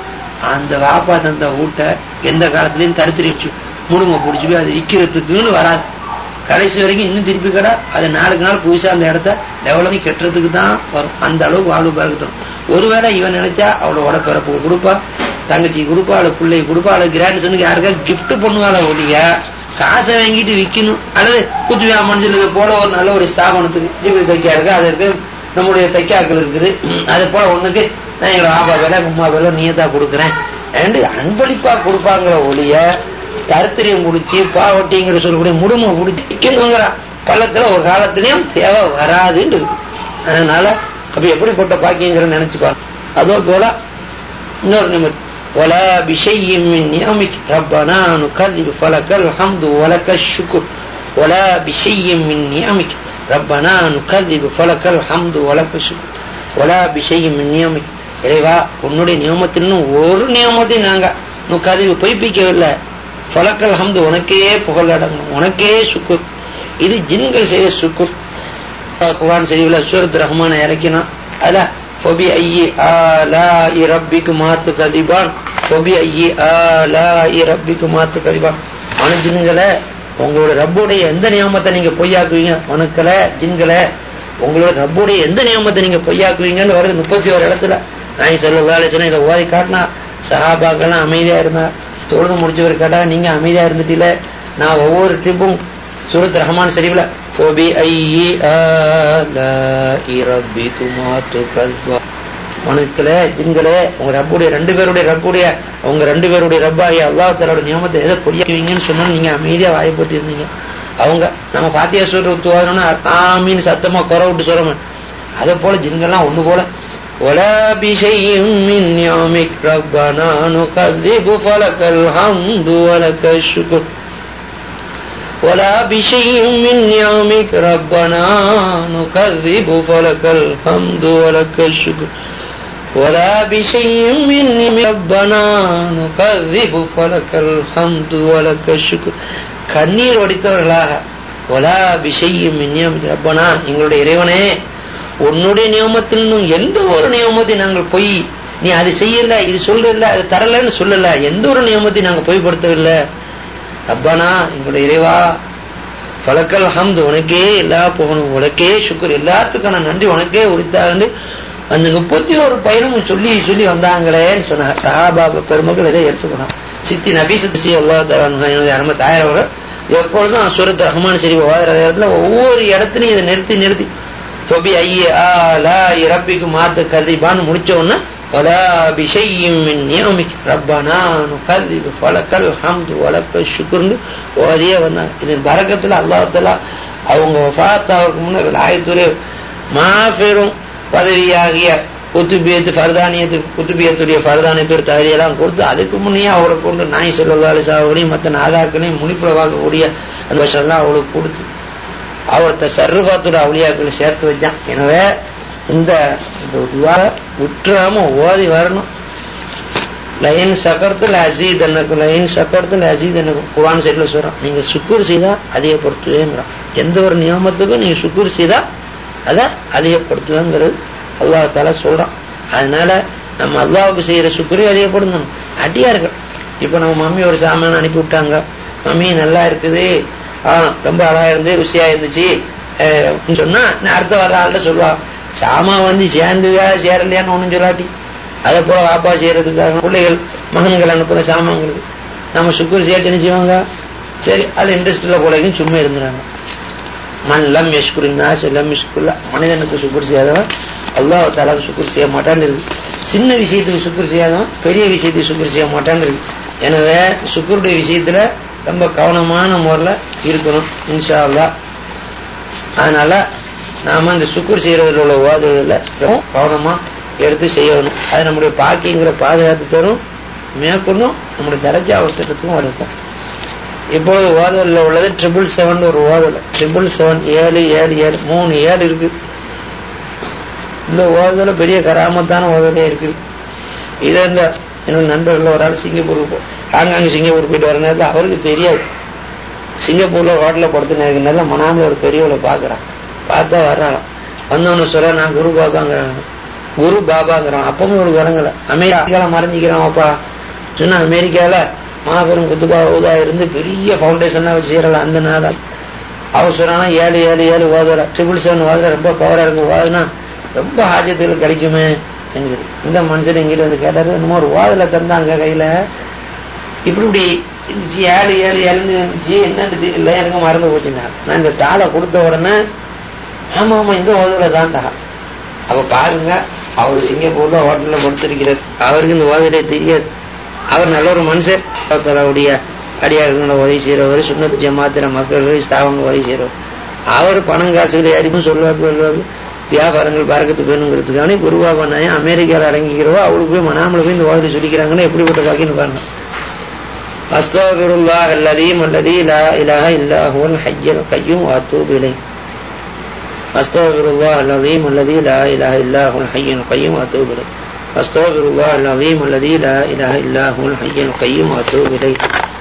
அந்த வாப்பா தந்த வீட்டை எந்த காலத்துலயும் தடுத்துருச்சு முடுங்க பிடிச்சி போய் அது விற்கிறதுக்குன்னு வராது கடைசி வரைக்கும் இன்னும் திருப்பி கடை அது நாளுக்கு நாள் புதுசா அந்த இடத்த டெவலப் கெட்டுறதுக்கு தான் வரும் அந்த அளவுக்கு வாழ்வு பழகத்தணும் ஒருவேளை இவன் நினைச்சா அவளோட பிறப்பு கொடுப்பா தங்கச்சி கொடுப்பா அவளை பிள்ளை கொடுப்பா அவளை கிராண்ட்சனுக்கு யாருக்கா கிஃப்ட் பண்ணுவாள ஒழிய காசை வாங்கிட்டு விற்கணும் அல்லது குத்து வியாபாரம் போல ஒரு நல்ல ஒரு ஸ்தாபனத்துக்கு ஜிபி தைக்கா இருக்கு அது இருக்கு நம்முடைய தைக்காக்கள் இருக்குது அது போல ஒண்ணுக்கு நான் எங்களை ஆபா வேலை உமா வேலை நீயதா கொடுக்குறேன் and அன்பளிப்பா கொடுப்பாங்கிற ஒழிய தருத்திரியம் குடிச்சு பாவட்டிங்கிற சொல்லக்கூடிய முடுமை குடிச்சு விற்கணுங்கிற பள்ளத்துல ஒரு காலத்திலயும் தேவை வராதுன்னு இருக்கு அதனால அப்ப எப்படிப்பட்ட பாக்கியங்கிற நினைச்சுப்பாங்க அதோ போல இன்னொரு நிமிடம் ولا بشيء من نعمك ربنا نكذب فلك الحمد ولك الشكر ولا بشيء من نعمك ربنا نكذب فلك الحمد ولك الشكر ولا بشيء من نعمك இறைவா உன்னுடைய நியமத்தில் ஒரு நியமத்தையும் நாங்க நுக்கதிவு பொய்ப்பிக்கவில்லை ஃபலக்கல் ஹம்து உனக்கே புகழ் அடங்கும் உனக்கே சுக்குர் இது ஜின்கள் செய்ய சுக்குர் குரான் சரிவில் சூரத் ரஹ்மான இறக்கினான் அதான் ஃபபி ஐயி ஆலா இரப்பிக்கு மாத்து கதிபான் ஃபபி ஐயி ஆலா இரப்பிக்கு மாத்து கதிபான் அவன ஜின்களை உங்களோட ரப்புடைய எந்த நியமத்தை நீங்க பொய்யாக்குவீங்க உனக்களை ஜின்களை உங்களோட ரப்புடைய எந்த நியமத்தை நீங்க பொய்யாக்குவீங்கன்னு வருது முப்பத்தி ஒரு இடத்துல நாய் செல்லுவாலேசன இதை ஓதி காட்டினா சஹாபாக்கெல்லாம் அமைதியா இருந்தா தொழுது முடிச்சவர் கேட்டா நீங்க அமைதியா இருந்துட்டீல நான் ஒவ்வொரு ட்ரிப்பும் சூரத் ரஹ்மான் சரிவில் ஃபோபி ஐயி ஆலாஇ ரப்பிக்குமா துகல்வா மனுக்களே ஜின்களே உங்க ரப்புடைய ரெண்டு பேருடைய ரப்புடைய உங்க ரெண்டு பேருடைய ரப்பாகி அல்லாஹ் தலோட நியமத்தை எதை பொய்யாக்குவீங்கன்னு சொன்னா நீங்க அமைதியா வாய்ப்பத்தி இருந்தீங்க அவங்க நம்ம பாத்தியா சொல்ற துவாரம்னா ஆமின்னு சத்தமா குறை விட்டு சொல்றோம் அதை போல ஜின்கள்லாம் ஒண்ணு போல ولا بشيء من نعمك ربنا نكذب فلك الحمد ولك الشكر ولا بشيء من نعمك ربنا نكذب فلك الحمد ولك الشكر ولا بشيء من نعمك ربنا نكذب فلك الحمد ولك الشكر கண்ணீர் வடித்தவர்களாக ஒலா விஷயம் ரப்பனா எங்களுடைய இறைவனே உன்னுடைய நியமத்தில் எந்த ஒரு நியமத்தை நாங்கள் பொய் நீ அது செய்யல இது சொல்லல அது தரலன்னு சொல்லல எந்த ஒரு நியமத்தை நாங்க பொய்ப்படுத்தவில்லை ரப்பானா எங்களுடைய இறைவா பலக்கல் ஹம்து உனக்கே எல்லா போகணும் உனக்கே சுக்கர் எல்லாத்துக்கான நன்றி உனக்கே உரித்தாக அந்த முப்பத்தி ஒரு பயணமும் சொல்லி சொல்லி வந்தாங்களேன்னு சொன்னாங்க சஹாபா பெருமக்கள் இதை எடுத்துக்கணும் சித்தி நபி சித்தி அல்லா தரான் அரும தாயரவர்கள் எப்பொழுதும் சூரத் ரஹ்மான் சரி ஓதுற இடத்துல ஒவ்வொரு இடத்துலையும் இதை நிறுத்தி நிறுத்தி சொபி ஐயே ஆ லா இரப்பிக்கு மாத்து கதிபான்னு முடிச்ச உடனே ولا بشيء من نعمك ربنا نكذب فلك الحمد ولك الشكر ஓதியே வந்தாங்க இதன் பறக்கத்துல அல்லாஹால அவங்க வஃபாத்தாவுக்கு முன்னர் ஆயத்துறை மாபெரும் பதவியாகிய குத்துபியத்து ஃபர்தானியத்து குத்துபியத்துடைய ஃபர்தானியத்துடைய தகுதியெல்லாம் கொடுத்து அதுக்கு முன்னே அவரை கொண்டு நாய் செல்வதாலி சாவகளையும் மற்ற நாதாக்களையும் முனிப்புல வாங்கக்கூடிய அந்த வருஷம்லாம் அவளுக்கு கொடுத்து அவர்த்த சர்வபாத்துடைய அவளியாக்களை சேர்த்து வச்சான் எனவே இந்த விட்டுறாம ஓதி வரணும் லயன் சக்கரத்தில் அசீத் எனக்கு லயன் சக்கரத்தில் அசீத் எனக்கு குரான் சைட்ல சொல்றான் நீங்க சுக்குர் செய்தா அதிகப்படுத்துவேங்கிறான் எந்த ஒரு நியமத்துக்கும் நீங்க சுக்குர் செய்தா அதை அதிகப்படுத்துவேங்கிறது அல்லாஹ் தால சொல்றான் அதனால நம்ம அல்லாவுக்கு செய்யற சுக்குரை அதிகப்படுத்தணும் அடியார்கள் இப்ப நம்ம மம்மி ஒரு சாமான் அனுப்பி விட்டாங்க மம்மி நல்லா இருக்குது ஆஹ் ரொம்ப அழகா இருந்து ருசியா இருந்துச்சு சொன்னா அடுத்த வர ஆள்கிட்ட சொல்லுவா சாமா வந்து சேர்ந்துதா சேரலையான்னு ஒண்ணும் சொல்லாட்டி அதை போல வாப்பா செய்யறதுக்காக பிள்ளைகள் மகன்கள் அனுப்புற சாமான்களுக்கு நம்ம சுக்குர் சேர்த்து என்ன செய்வாங்க சரி அது இன்ட்ரெஸ்ட் உள்ள பிள்ளைக்கும் சும்மா இருந்துறாங்க மண் லம் யஷ்குரின்னா செல்லம் யஷ்குல்லா மனிதனுக்கு சுக்குர் செய்யாதவன் அல்லாஹ் தாலா சுக்குர் செய்ய மாட்டான்னு இருக்கு சின்ன விஷயத்துக்கு சுக்குர் செய்யாதவன் பெரிய விஷயத்துக்கு சுக்குர் செய்ய மாட்டான்னு இருக்கு எனவே சுக்குருடைய விஷயத்துல ரொம்ப கவனமான முறையில் இருக்கணும் இன்ஷா அல்லா அதனால நாம இந்த சுக்குர் செய்யறதுல உள்ள ஓதுல கவனமா எடுத்து செய்யணும் அது நம்முடைய பாக்கியங்கிற பாதுகாத்து தரும் மேற்கொண்டும் நம்முடைய தரஜா அவசரத்துக்கும் வளர்க்கும் இப்பொழுது ஓதலில் உள்ளது ட்ரிபிள் செவன் ஒரு ஓதல் ட்ரிபிள் செவன் ஏழு ஏழு ஏழு மூணு ஏழு இருக்கு இந்த ஓதல பெரிய கராமத்தான ஓதலே இருக்குது இதை இந்த என்னோட நண்பர்கள் ஒரு ஆள் சிங்கப்பூருக்கு போ ஹாங்காங் சிங்கப்பூர் போயிட்டு வர நேரத்தில் அவருக்கு தெரியாது சிங்கப்பூர்ல ஹோட்டலில் படுத்து நேரத்தில் மனாமில் ஒரு பெரியவளை பார்க்குறான் பார்த்தா வர்றாளாம் வந்தவனு சொல்ற நான் குரு பாப்பாங்கிறாங்க குரு பாபாங்கிறான் அப்பவும் ஒரு வரங்கல அமெரிக்கால மறைஞ்சிக்கிறான் அப்பா சொன்னா அமெரிக்கால மாபெரும் குத்துபா ஊதா இருந்து பெரிய ஃபவுண்டேஷன்லாம் வச்சு செய்யறல அந்த நாள அவர் சொல்றானா ஏழு ஏழு ஏழு ஓதல ட்ரிபிள் செவன் ஓதல ரொம்ப பவரா இருக்கு ஓதுனா ரொம்ப ஆஜத்துகள் கிடைக்குமே என்கிறது இந்த மனுஷன் எங்கிட்ட வந்து கேட்டாரு என்னமோ ஒரு ஓதல தந்தாங்க கையில இப்படி இப்படி இருந்துச்சு ஏழு ஏழு ஏழுன்னு இருந்துச்சு என்னன்னு தெரியல எனக்கு மறந்து போச்சுன்னா நான் இந்த தாளை கொடுத்த உடனே ஆமா ஆமா இந்த ஓதுல தான்டா அப்ப பாருங்க அவர் சிங்கப்பூர்ல ஹோட்டல்ல கொடுத்திருக்கிறார் அவருக்கு இந்த ஓதலே தெரியாது அவர் நல்ல ஒரு மனுஷர் அவருடைய அடியார்களை உதவி செய்யறவர் சுண்ணத்து ஜமாத்திர மக்கள் ஸ்தாபங்க உதவி செய்யறவர் அவர் பணம் காசுகளை யாருக்கும் சொல்லுவார் சொல்லுவார் வியாபாரங்கள் பறக்கத்து வேணுங்கிறதுக்கான குருவாபா நாயம் அமெரிக்காவில் அடங்கிக்கிறவோ அவருக்கு போய் மனாமல போய் இந்த ஓதலை சொல்லிக்கிறாங்கன்னு எப்படிப்பட்ட பாக்கின்னு பாருங்க أستغفر الله العظيم الذي لا إله إلا هو الحي القيوم وأتوب إليه أستغفر الله العظيم الذي لا إله إلا هو الحي القيوم وأتوب إليه أستغفر الله العظيم الذي لا إله إلا هو الحي القيوم وأتوب إليه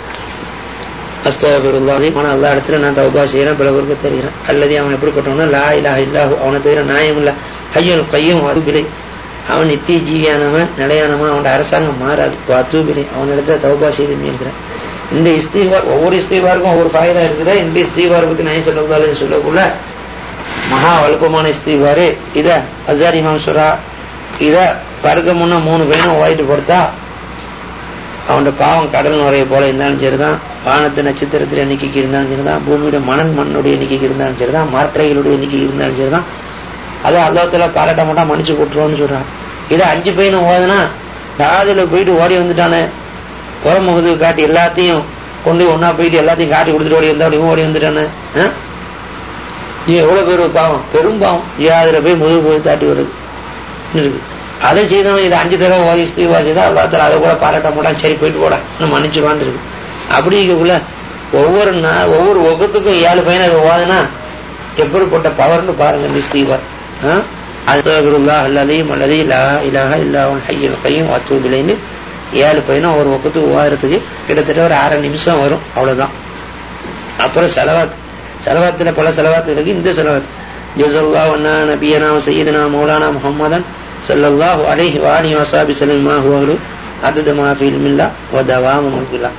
أستغفر الله العظيم أنا الله இடத்துல நான் தௌபா செய்யறேன் பல பேருக்கு தெரிகிறேன் அல்லது அவன் எப்படிப்பட்டவனா லா இலாஹ இல்லாஹு அவனை தவிர நியாயம் இல்ல ஹய்யுல் கையும் அருபிலை அவன் நித்திய ஜீவியானவன் நிலையானவன் அவனோட அரசாங்கம் மாறாது அத்தூபிலை அவன் இடத்துல தௌபா செய்து மீள்கிறேன் இந்த இஸ்தீவார் ஒவ்வொரு இஸ்தீவாருக்கும் ஒவ்வொரு ஃபாயுதா இருக்குது இந்த இஸ்தீவார் பத்தி நயம் சொல்லக்கூடாதுன்னு சொல்லக்குள்ள மகா வலுப்பமான இஸ்தீவாரு இத அசாரி இமாம் சுரா இத படுக்க முன்ன மூணு பேரும் ஓயிட்டு கொடுத்தா அவனோட பாவம் கடல் நுரைய போல இருந்தாலும் சரிதான் வானத்து நட்சத்திரத்தில் எண்ணிக்கைக்கு இருந்தாலும் சரிதான் பூமியோட மணல் மண்ணுடைய எண்ணிக்கைக்கு இருந்தாலும் சரிதான் மாற்றைகளுடைய எண்ணிக்கைக்கு இருந்தாலும் சரிதான் அதை அல்லாத்துல பாராட்ட மாட்டா மன்னிச்சு கொடுத்துருவோம்னு சொல்றான் இதை அஞ்சு பையனும் ஓதுனா காதுல போயிட்டு ஓடி வந்துட்டானே புறமுகது காட்டி எல்லாத்தையும் கொண்டு ஒன்னா போயிட்டு எல்லாத்தையும் காட்டி கொடுத்துட்டு ஓடி வந்தா அப்படியும் ஓடி வந்துட்டானே ஆ? இது எவ்வளவு பேர் ஒரு பாவம் பெரும் பாவம் அதுல போய் முதுகு போய் தாட்டி வருது இருக்கு அதை செய்தவன் இதை அஞ்சு தடவை ஓதி ஸ்ரீவா செய்தா அல்லாத்தால அதை கூட பாராட்ட மாட்டான் சரி போயிட்டு போடா இன்னும் மன்னிச்சுவான் இருக்கு அப்படி இருக்கக்குள்ள ஒவ்வொரு நா- ஒவ்வொரு ஒகத்துக்கும் ஏழு பையனை அதை ஓதுனா எப்படிப்பட்ட பவர்னு பாருங்க இந்த ஸ்ரீவர் அஸ்தகுருல்லாஹ் அல்லதையும் அல்லது லா இலாஹ இல்லாஹுல் ஹய்யுல் கய்யூம் வத்தூப் இலைன்னு ஏழு பையனும் ஒரு ஒக்கத்துக்கு ஓதுறதுக்கு கிட்டத்தட்ட ஒரு அரை நிமிஷம் வரும் அவ்வளவுதான் அப்புறம் செலவாத் செலவாத்துல பல செலவாத்து இருக்கு இந்த செலவாத் ஜசல்லா வண்ணா நபியனா சையதனா மௌலானா முஹம்மதன் ஸல்லல்லாஹு அலைஹி வஆலிஹி வஸஹபி ஸல்லம் மா ஹுவ عدد ما في علم الله ودوام ملك الله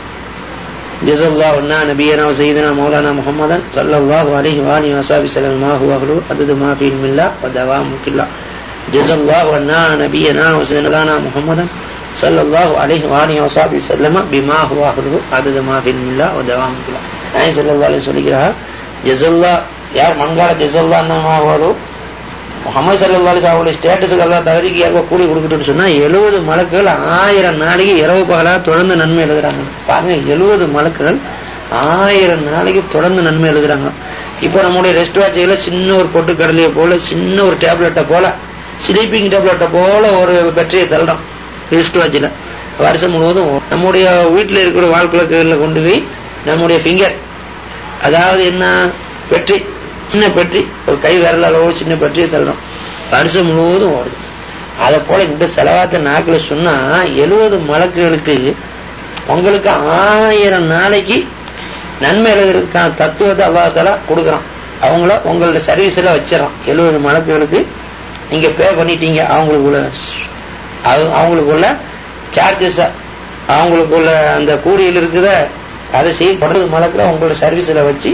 جزا الله عنا نبينا وسيدنا مولانا محمدا صلى الله عليه واله وصحبه وسلم ما هو اهله عدد ما في علم الله ودوام ملك الله جزا الله عنا نبينا وسيدنا محمدا صلى الله عليه واله وصحبه وسلم بما هو اهله عدد ما في علم الله ودوام ملك الله நாயகம் ஸல்லல்லாஹு அலைஹி சொல்லிக்கிறார் ஜஸல்லா யார் மங்கால ஜஸல்லா என்னமா வரும் முகமது சல்லா அலிஸ் அவங்களுடைய ஸ்டேட்டஸுக்கு எல்லாம் தகுதிக்கு யாருக்கோ கூலி கொடுக்கட்டும்னு சொன்னா எழுபது மலக்குகள் ஆயிரம் நாளைக்கு இரவு பகலா தொடர்ந்து நன்மை எழுதுறாங்க பாருங்க எழுபது மலக்குகள் ஆயிரம் நாளைக்கு தொடர்ந்து நன்மை எழுதுறாங்க இப்போ நம்முடைய ரெஸ்ட் வாட்சிகளை சின்ன ஒரு பொட்டு கடலையை போல சின்ன ஒரு டேப்லெட்டை போல ஸ்லீப்பிங் டேப்லெட்டை போல ஒரு பேட்டரியை தள்ளுறோம் ரெஸ்ட் வாட்சில் வருஷம் முழுவதும் நம்முடைய வீட்டில் இருக்கிற வாழ்க்கைகளில் கொண்டு போய் நம்முடைய ஃபிங்கர் அதாவது என்ன பெட்ரி சின்ன பெட்ரி ஒரு கை விரல் அளவோடு சின்ன பெட்ரியை தள்ளுறோம் வருஷம் முழுவதும் ஓடுது அதை போல இந்த செலவாத்த நாக்குல சொன்னா எழுபது மலக்குகளுக்கு உங்களுக்கு ஆயிரம் நாளைக்கு நன்மை எழுதுறதுக்கான தத்துவத்தை அல்லாத்தால கொடுக்குறான் அவங்கள உங்களோட சர்வீஸ்ல வச்சிடறான் எழுபது மலக்குகளுக்கு நீங்க பே பண்ணிட்டீங்க அவங்களுக்குள்ள அது அவங்களுக்குள்ள சார்ஜஸ் அவங்களுக்குள்ள அந்த கூலியில் இருக்குத அதை செய்ய தொடர்ந்து மலக்குல உங்களோட சர்வீஸ்ல வச்சு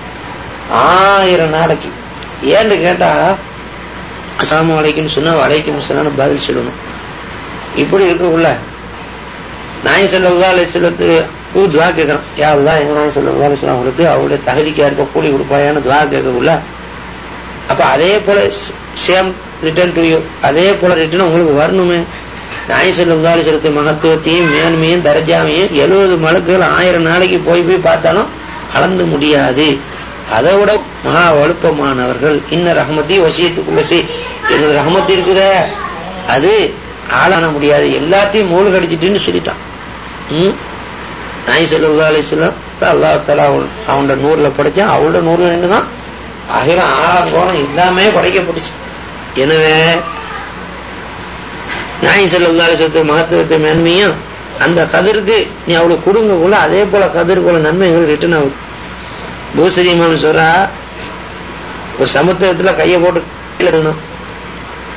ஆயிரம் நாளைக்கு ஏன்னு கேட்டா அசாம வலைக்கும் சொன்னா வலைக்கும் சொன்னான்னு பதில் சொல்லணும் இப்படி இருக்கக்குள்ள நாய் செல்லா அலை செல்லத்து துவா கேட்கறான் யாருதான் எங்க நாய் செல்லா அலை சொல்லம் அவங்களுக்கு அவருடைய தகுதிக்கு இருக்க கூலி கொடுப்பாயான்னு துவா கேட்கக்குள்ள அப்ப அதே போல சேம் ரிட்டர்ன் டு யூ அதே போல ரிட்டர்ன் உங்களுக்கு வரணுமே நாய் செல்லா அலை செலுத்த மகத்துவத்தையும் மேன்மையும் தரஜாமையும் எழுபது மலக்குகள் ஆயிரம் நாளைக்கு போய் போய் பார்த்தாலும் அளந்து முடியாது அதை விட மகா வலுப்பமானவர்கள் இன்ன ரஹமத்தி வசியத்துக்குள்ள சி என்னோட ரஹமத்து இருக்குத அது ஆளான முடியாது எல்லாத்தையும் மூழ்க அடிச்சிட்டுன்னு சொல்லிட்டான் ம் நாய் சொல்லா அலிஸ்லாம் அல்லா தலா அவனோட நூறுல படைச்சான் அவளோட நூறுல நின்றுதான் அகிலம் ஆழம் கோணம் எல்லாமே படைக்கப்பட்டுச்சு எனவே நாய் சொல்லா அலிஸ்லத்து மகத்துவத்தை மேன்மையும் அந்த கதிருக்கு நீ அவளுக்கு கொடுங்கக்குள்ள அதே போல கதிர்க்குள்ள நன்மைகள் ரிட்டர்ன் ஆகுது பூசரிமான் சொல்றா ஒரு சமுத்திரத்துல கைய போட்டு கீழே இருக்கணும்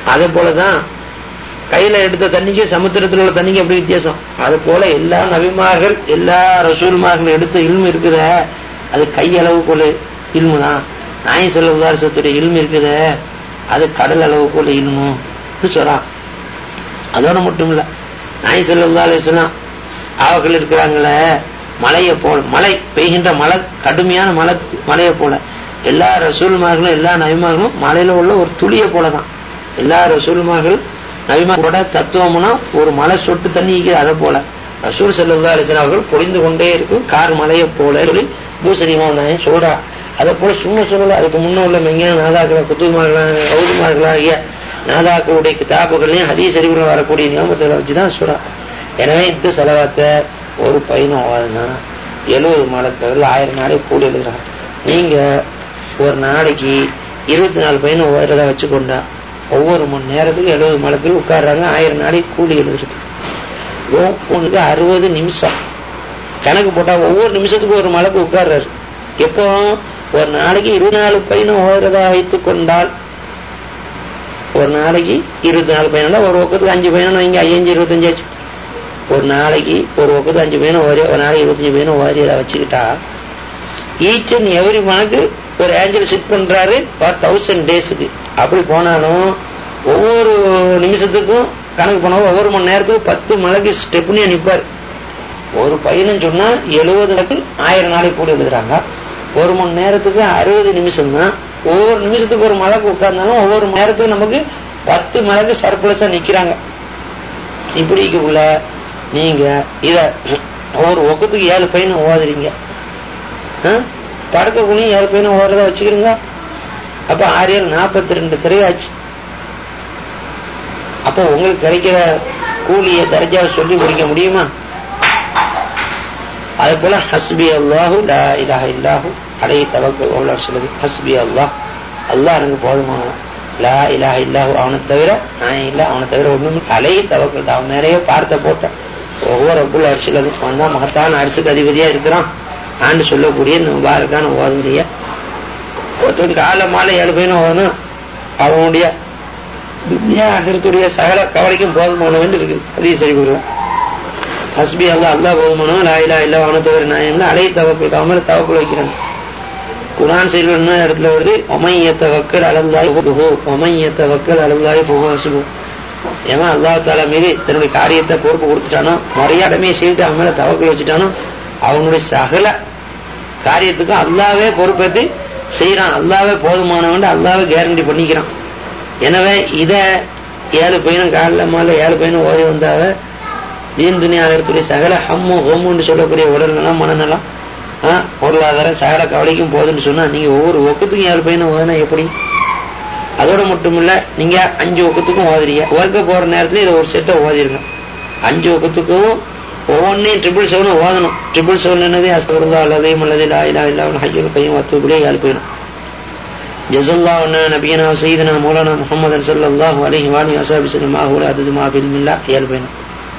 அதே போலதான் கையில எடுத்த தண்ணிக்கு சமுத்திரத்தில் உள்ள தண்ணிக்கு எப்படி வித்தியாசம் அது போல எல்லா நபிமார்கள் எல்லா ரசூல்மார்கள் எடுத்த இல்மு இருக்குத அது கையளவு போல இல்மு தான் நாய் செல்லுடைய இல்மு இருக்குத அது கடல் அளவு போல இல்மு சொல்றான் அதோட மட்டும் இல்ல நாய் செல்லா அலிஸ்லாம் அவர்கள் இருக்கிறாங்களே மலையை போல மழை பெய்கின்ற மழை கடுமையான மழை மலையை போல எல்லா ரசூல்மார்களும் எல்லா நபிமார்களும் மலையில உள்ள ஒரு துளியை போலதான் எல்லா ரசூல்மார்கள் நபிமார்களோட தத்துவம்னா ஒரு மலை சொட்டு தண்ணி இருக்கிற அதை போல ரசூல் செல்லா அலிஸ்லாம் அவர்கள் பொழிந்து கொண்டே இருக்கும் கார் மலையை போல சொல்லி பூசரிமா நான் சொல்றா அதை போல சும்மா சொல்லல அதுக்கு முன்ன உள்ள மெஞ்ஞான நாதாக்களா குத்துமார்களா கௌதுமார்களா ஐயா நாதாக்களுடைய கிதாபுகள்லயும் ஹதீஸ் அறிவுகள் வரக்கூடிய நியமத்தை வச்சுதான் சொல்றான் எனவே இந்த செலவாத்தை ஒரு பையனும் ஓதுனா எழுபது மலக்கள் ஆயிரம் நாளைக்கு கூடி எழுதுறாங்க நீங்க ஒரு நாளைக்கு இருபத்தி நாலு பையனும் ஓதுறதா வச்சுக்கொண்டா ஒவ்வொரு மணி நேரத்துக்கு எழுபது மலக்கள் உட்கார்றாங்க ஆயிரம் நாளைக்கு கூலி எழுதுறதுக்கு ஒவ்வொன்றுக்கு அறுபது நிமிஷம் கணக்கு போட்டா ஒவ்வொரு நிமிஷத்துக்கு ஒரு மலக்கு உட்கார்றாரு எப்போ ஒரு நாளைக்கு இருபத்தி நாலு பையனும் ஓதுறதா வைத்துக் கொண்டால் ஒரு நாளைக்கு இருபத்தி நாலு பையனா ஒரு பக்கத்துக்கு அஞ்சு பையனும் வைங்க ஐயஞ்சு இருபத்தஞ்சு ஆச்சு ஒரு நாளைக்கு ஒரு பக்கத்து அஞ்சு பையனும் ஓரி ஒரு நாளைக்கு இருபத்தஞ்சு பையனும் ஓரி அதை வச்சுக்கிட்டா ஈச் அண்ட் எவ்ரி மனுக்கு ஒரு ஏஞ்சல் செட் பண்றாரு ஃபார் தௌசண்ட் டேஸுக்கு அப்படி போனாலும் ஒவ்வொரு நிமிஷத்துக்கும் கணக்கு போனாலும் ஒவ்வொரு மணி நேரத்துக்கு பத்து மலைக்கு ஸ்டெப்னியா நிப்பாரு ஒரு பையனும் சொன்னா எழுபது ஆயிரம் நாளைக்கு கூட எழுதுறாங்க ஒரு மணி நேரத்துக்கு அறுபது நிமிஷம் தான் ஒவ்வொரு நிமிஷத்துக்கு ஒரு மலைக்கு உட்கார்ந்தாலும் ஒவ்வொரு மணி நேரத்துக்கு நமக்கு பத்து மலைக்கு சர்ப்ளஸா நிக்கிறாங்க இப்படிக்குள்ள நீங்க இத ஒவ்வொரு ஒக்கத்துக்கு ஏழு பையனை ஓதுறீங்க படக்க குனியும் ஏழு பையனை ஓடுறதா வச்சுக்கிறீங்க அப்ப ஆறு ஏழு நாற்பத்தி ரெண்டு திரையாச்சு அப்போ உங்களுக்கு கிடைக்கிற கூலிய தர்ஜாவை சொல்லி முடிக்க முடியுமா அது போல ஹஸ்பி அல்லாஹு லா இலாஹ இல்லாஹு அலைஹி தவக்கல் சொல்லுது ஹஸ்பி அல்லாஹ் அல்லாஹ் எனக்கு போதுமானவன் லா இலாஹ இல்லாஹு அவனை தவிர நான் இல்ல அவனை தவிர ஒண்ணும் அலைஹி தவக்கல் அவன் நிறைய பார்த்த போட்டான் ஒவ்வொரு அப்புள்ள அரிசிகள் வந்தா மகத்தான அரிசுக்கு அதிபதியா இருக்கிறான் ஆண்டு சொல்லக்கூடிய இந்த முபாரக்கான ஓதந்திய ஒருத்தன் கால மாலை ஏழு பையனும் ஓதணும் அவனுடைய துன்யா அகரத்துடைய சகல கவலைக்கும் போதுமானதுன்னு இருக்கு அதையும் சரி கொடுக்கலாம் ஹஸ்பி அல்லா அல்லா போதுமானவன் லாயிலா இல்ல அவனை தவிர நாயம்னா அலைய தவக்குள் அவன் தவக்குள் வைக்கிறான் குரான் செய்தி என்ன இடத்துல வருது ஒமையத்த வக்கல் அலல்லாய் புகு ஒமையத்த வக்கல் அலல்லாய் புகு ஹசுபு ஏமா அல்லா தாலா மீது தன்னுடைய காரியத்தை பொறுப்பு கொடுத்துட்டானோ முறையாடமே செய்து அவன் மேல தவக்குள் வச்சுட்டானோ அவனுடைய சகல காரியத்துக்கும் அல்லாவே பொறுப்பேற்று செய்யறான் அல்லாவே போதுமானவன் அல்லாவே கேரண்டி பண்ணிக்கிறான் எனவே இத ஏழு பையனும் காலில் மாலை ஏழு பையனும் ஓதி வந்தாவ தீன் துணியாகத்துடைய சகல ஹம்மு ஹோமுன்னு சொல்லக்கூடிய உடல்நலம் மனநலம் பொருளாதாரம் சகல கவலைக்கும் போதுன்னு சொன்னா நீங்க ஒவ்வொரு ஒக்கத்துக்கும் ஏழு பையனும் ஓதுனா எப்படி அதோட மட்டும் இல்ல நீங்க அஞ்சு ஒக்கத்துக்கும் ஓதுறீங்க ஒர்க்க போற நேரத்துல இதை ஒரு செட்டை ஓதிருங்க அஞ்சு ஒக்கத்துக்கும் ஒவ்வொன்றையும் ட்ரிபிள் செவன் ஓதணும் ட்ரிபிள் செவன் என்னது அஸ்தகுல்லா அல்லதையும் அல்லது லா இல்லா இல்லா ஹையல் கையும் வத்துபடியே ஏழு போயிடும் ஜசல்லா நபியனா சைதனா மௌலானா முகமது சல்லாஹூ அலஹி வாலி வசாபி சல்லமா அது மாஃபில் மில்லா ஏழு போயிடும்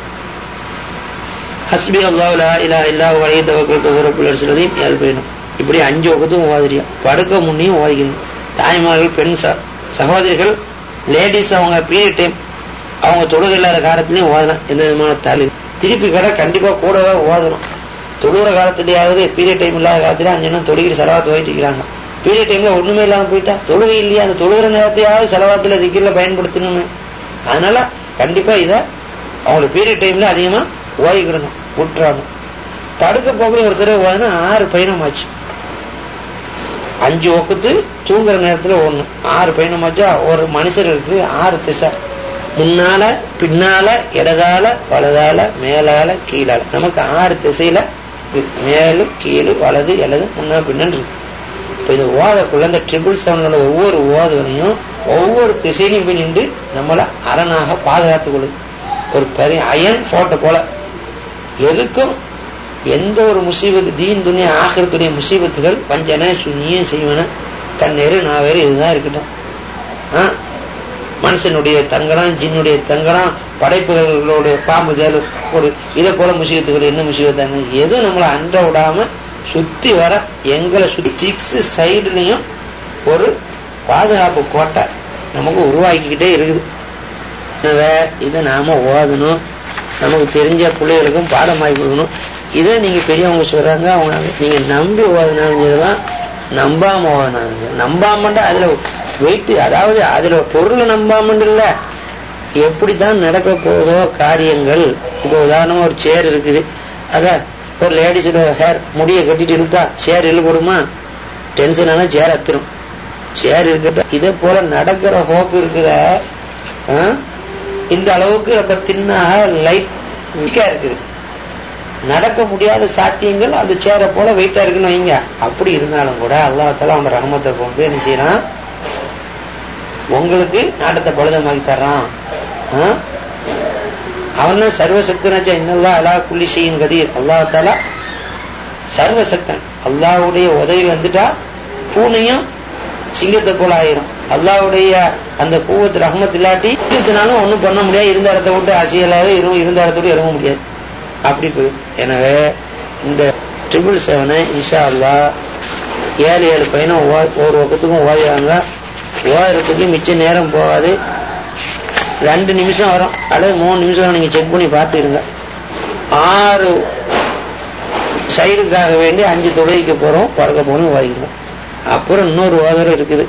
ஹஸ்பி அல்லாஹ் லா இலா இல்லா வலைய தவக்கல் தொகுரப்புள்ள சிலதையும் ஏழு போயிடும் இப்படி அஞ்சு ஒக்கத்தும் ஓதிரியா படுக்க முன்னையும் ஓதிக்கணும் தாய்மார்கள் பெண் சகோதரிகள் லேடிஸ் அவங்க பீரியட் டைம் அவங்க தொழுகை இல்லாத காலத்திலையும் ஓதலாம் எந்த விதமான தாலி திருப்பி கடை கண்டிப்பா கூடவே ஓதணும் தொழுகிற காலத்திலேயாவது பீரியட் டைம் இல்லாத காலத்துல அஞ்சு நாள் தொழுகிற செலவாத்து ஓயிட்டு இருக்கிறாங்க பீரியட் டைம்ல ஒண்ணுமே இல்லாம போயிட்டா தொழுகை இல்லையா அந்த தொழுகிற நேரத்தையாவது செலவாத்துல திக்கில பயன்படுத்தணுமே அதனால கண்டிப்பா இத அவங்களுக்கு பீரியட் டைம்ல அதிகமா ஓதிக்கிடணும் விட்டுறாங்க படுக்க போக ஒரு தடவை ஓதுனா ஆறு பயணமாச்சு அஞ்சு ஒக்கத்து தூங்குற நேரத்துல ஒண்ணு ஆறு பயணமாச்சா ஒரு மனுஷருக்கு ஆறு திசை முன்னால பின்னால இடதால வலதால மேலால கீழால நமக்கு ஆறு திசையில மேலு கீழு வலது இடது முன்னா பின்னு இருக்கு இப்ப இது ஓதக்குள்ள இந்த ட்ரிபிள் செவன்ல ஒவ்வொரு ஓதுவனையும் ஒவ்வொரு திசையிலும் போய் நின்று நம்மள அரணாக பாதுகாத்துக் கொள்ளுது ஒரு பெரிய அயன் போட்ட போல எதுக்கும் எந்த ஒரு முசீபத்து தீன் துணிய ஆகிறதுடைய முசீபத்துகள் பஞ்சன சுனியும் செய்வன கண்ணேறு நான் வேறு இதுதான் இருக்கட்டும் மனுஷனுடைய தங்கடம் ஜின்னுடைய தங்கடம் படைப்புகளோட பாம்பு தேலு இதை போல முசீபத்துகள் என்ன முசீபத்தாங்க எதுவும் நம்மளை அன்ற விடாம சுத்தி வர எங்களை சுத்தி சிக்ஸ் சைடுலயும் ஒரு பாதுகாப்பு கோட்டை நமக்கு உருவாக்கிக்கிட்டே இருக்குது எனவே இதை நாம ஓதணும் நமக்கு தெரிஞ்ச பிள்ளைகளுக்கும் பாடமாக்கி கொடுக்கணும் இதை நீங்க பெரியவங்க சொல்றாங்க அவங்க நீங்க நம்பி ஓதுனாலும் தான் நம்பாம ஓதுனாங்க நம்பாமண்டா அதுல வெயிட் அதாவது அதுல பொருளை நம்பாமண்டு இல்ல எப்படித்தான் நடக்க போதோ காரியங்கள் இப்போ உதாரணமா ஒரு சேர் இருக்குது அதான் ஒரு லேடிஸோட ஹேர் முடியை கட்டிட்டு இழுத்தா சேர் இழுபடுமா டென்ஷன் ஆனா சேர் அத்திரும் சேர் இருக்கட்டும் இதே போல நடக்கிற ஹோப் இருக்குத இந்த அளவுக்கு ரொம்ப தின்னாக லைட் வீக்கா இருக்குது நடக்க முடியாத சாத்தியங்கள் அந்த சேரை போல வெயிட்டா இருக்குன்னு வைங்க அப்படி இருந்தாலும் கூட அல்லாத்தால அவன ரகமத்தை கொண்டு என்ன செய்யறான் உங்களுக்கு நாட்டத்தை பழுதமாக்கி தர்றான் அவன் தான் சர்வசக்தனாச்சா இன்னல்லா அலா குள்ளி செய்யும் கதீர் அல்லாத்தால சர்வசக்தன் அல்லாவுடைய உதவி வந்துட்டா பூனையும் சிங்கத்தை போல ஆயிரும் அல்லாவுடைய அந்த கூவத்து ரஹமத் இல்லாட்டி சிங்கத்தினாலும் ஒண்ணும் பண்ண முடியாது இருந்த இடத்த விட்டு அசியலாக இருந்த இடத்த விட்டு எழுத முடியாது அப்படி போயிடும் எனவே இந்த ட்ரிபிள் செவனை இஷா அல்லா ஏழு ஏழு பையனும் ஒரு பக்கத்துக்கும் ஓதிவாங்க ஓதுறதுக்கு மிச்ச நேரம் போகாது ரெண்டு நிமிஷம் வரும் அல்லது மூணு நிமிஷம் நீங்க செக் பண்ணி பார்த்துருங்க ஆறு சைடுக்காக வேண்டி அஞ்சு தொழுகைக்கு போறோம் பறக்க போகணும் ஓதிக்கணும் அப்புறம் இன்னொரு ஓதரம் இருக்குது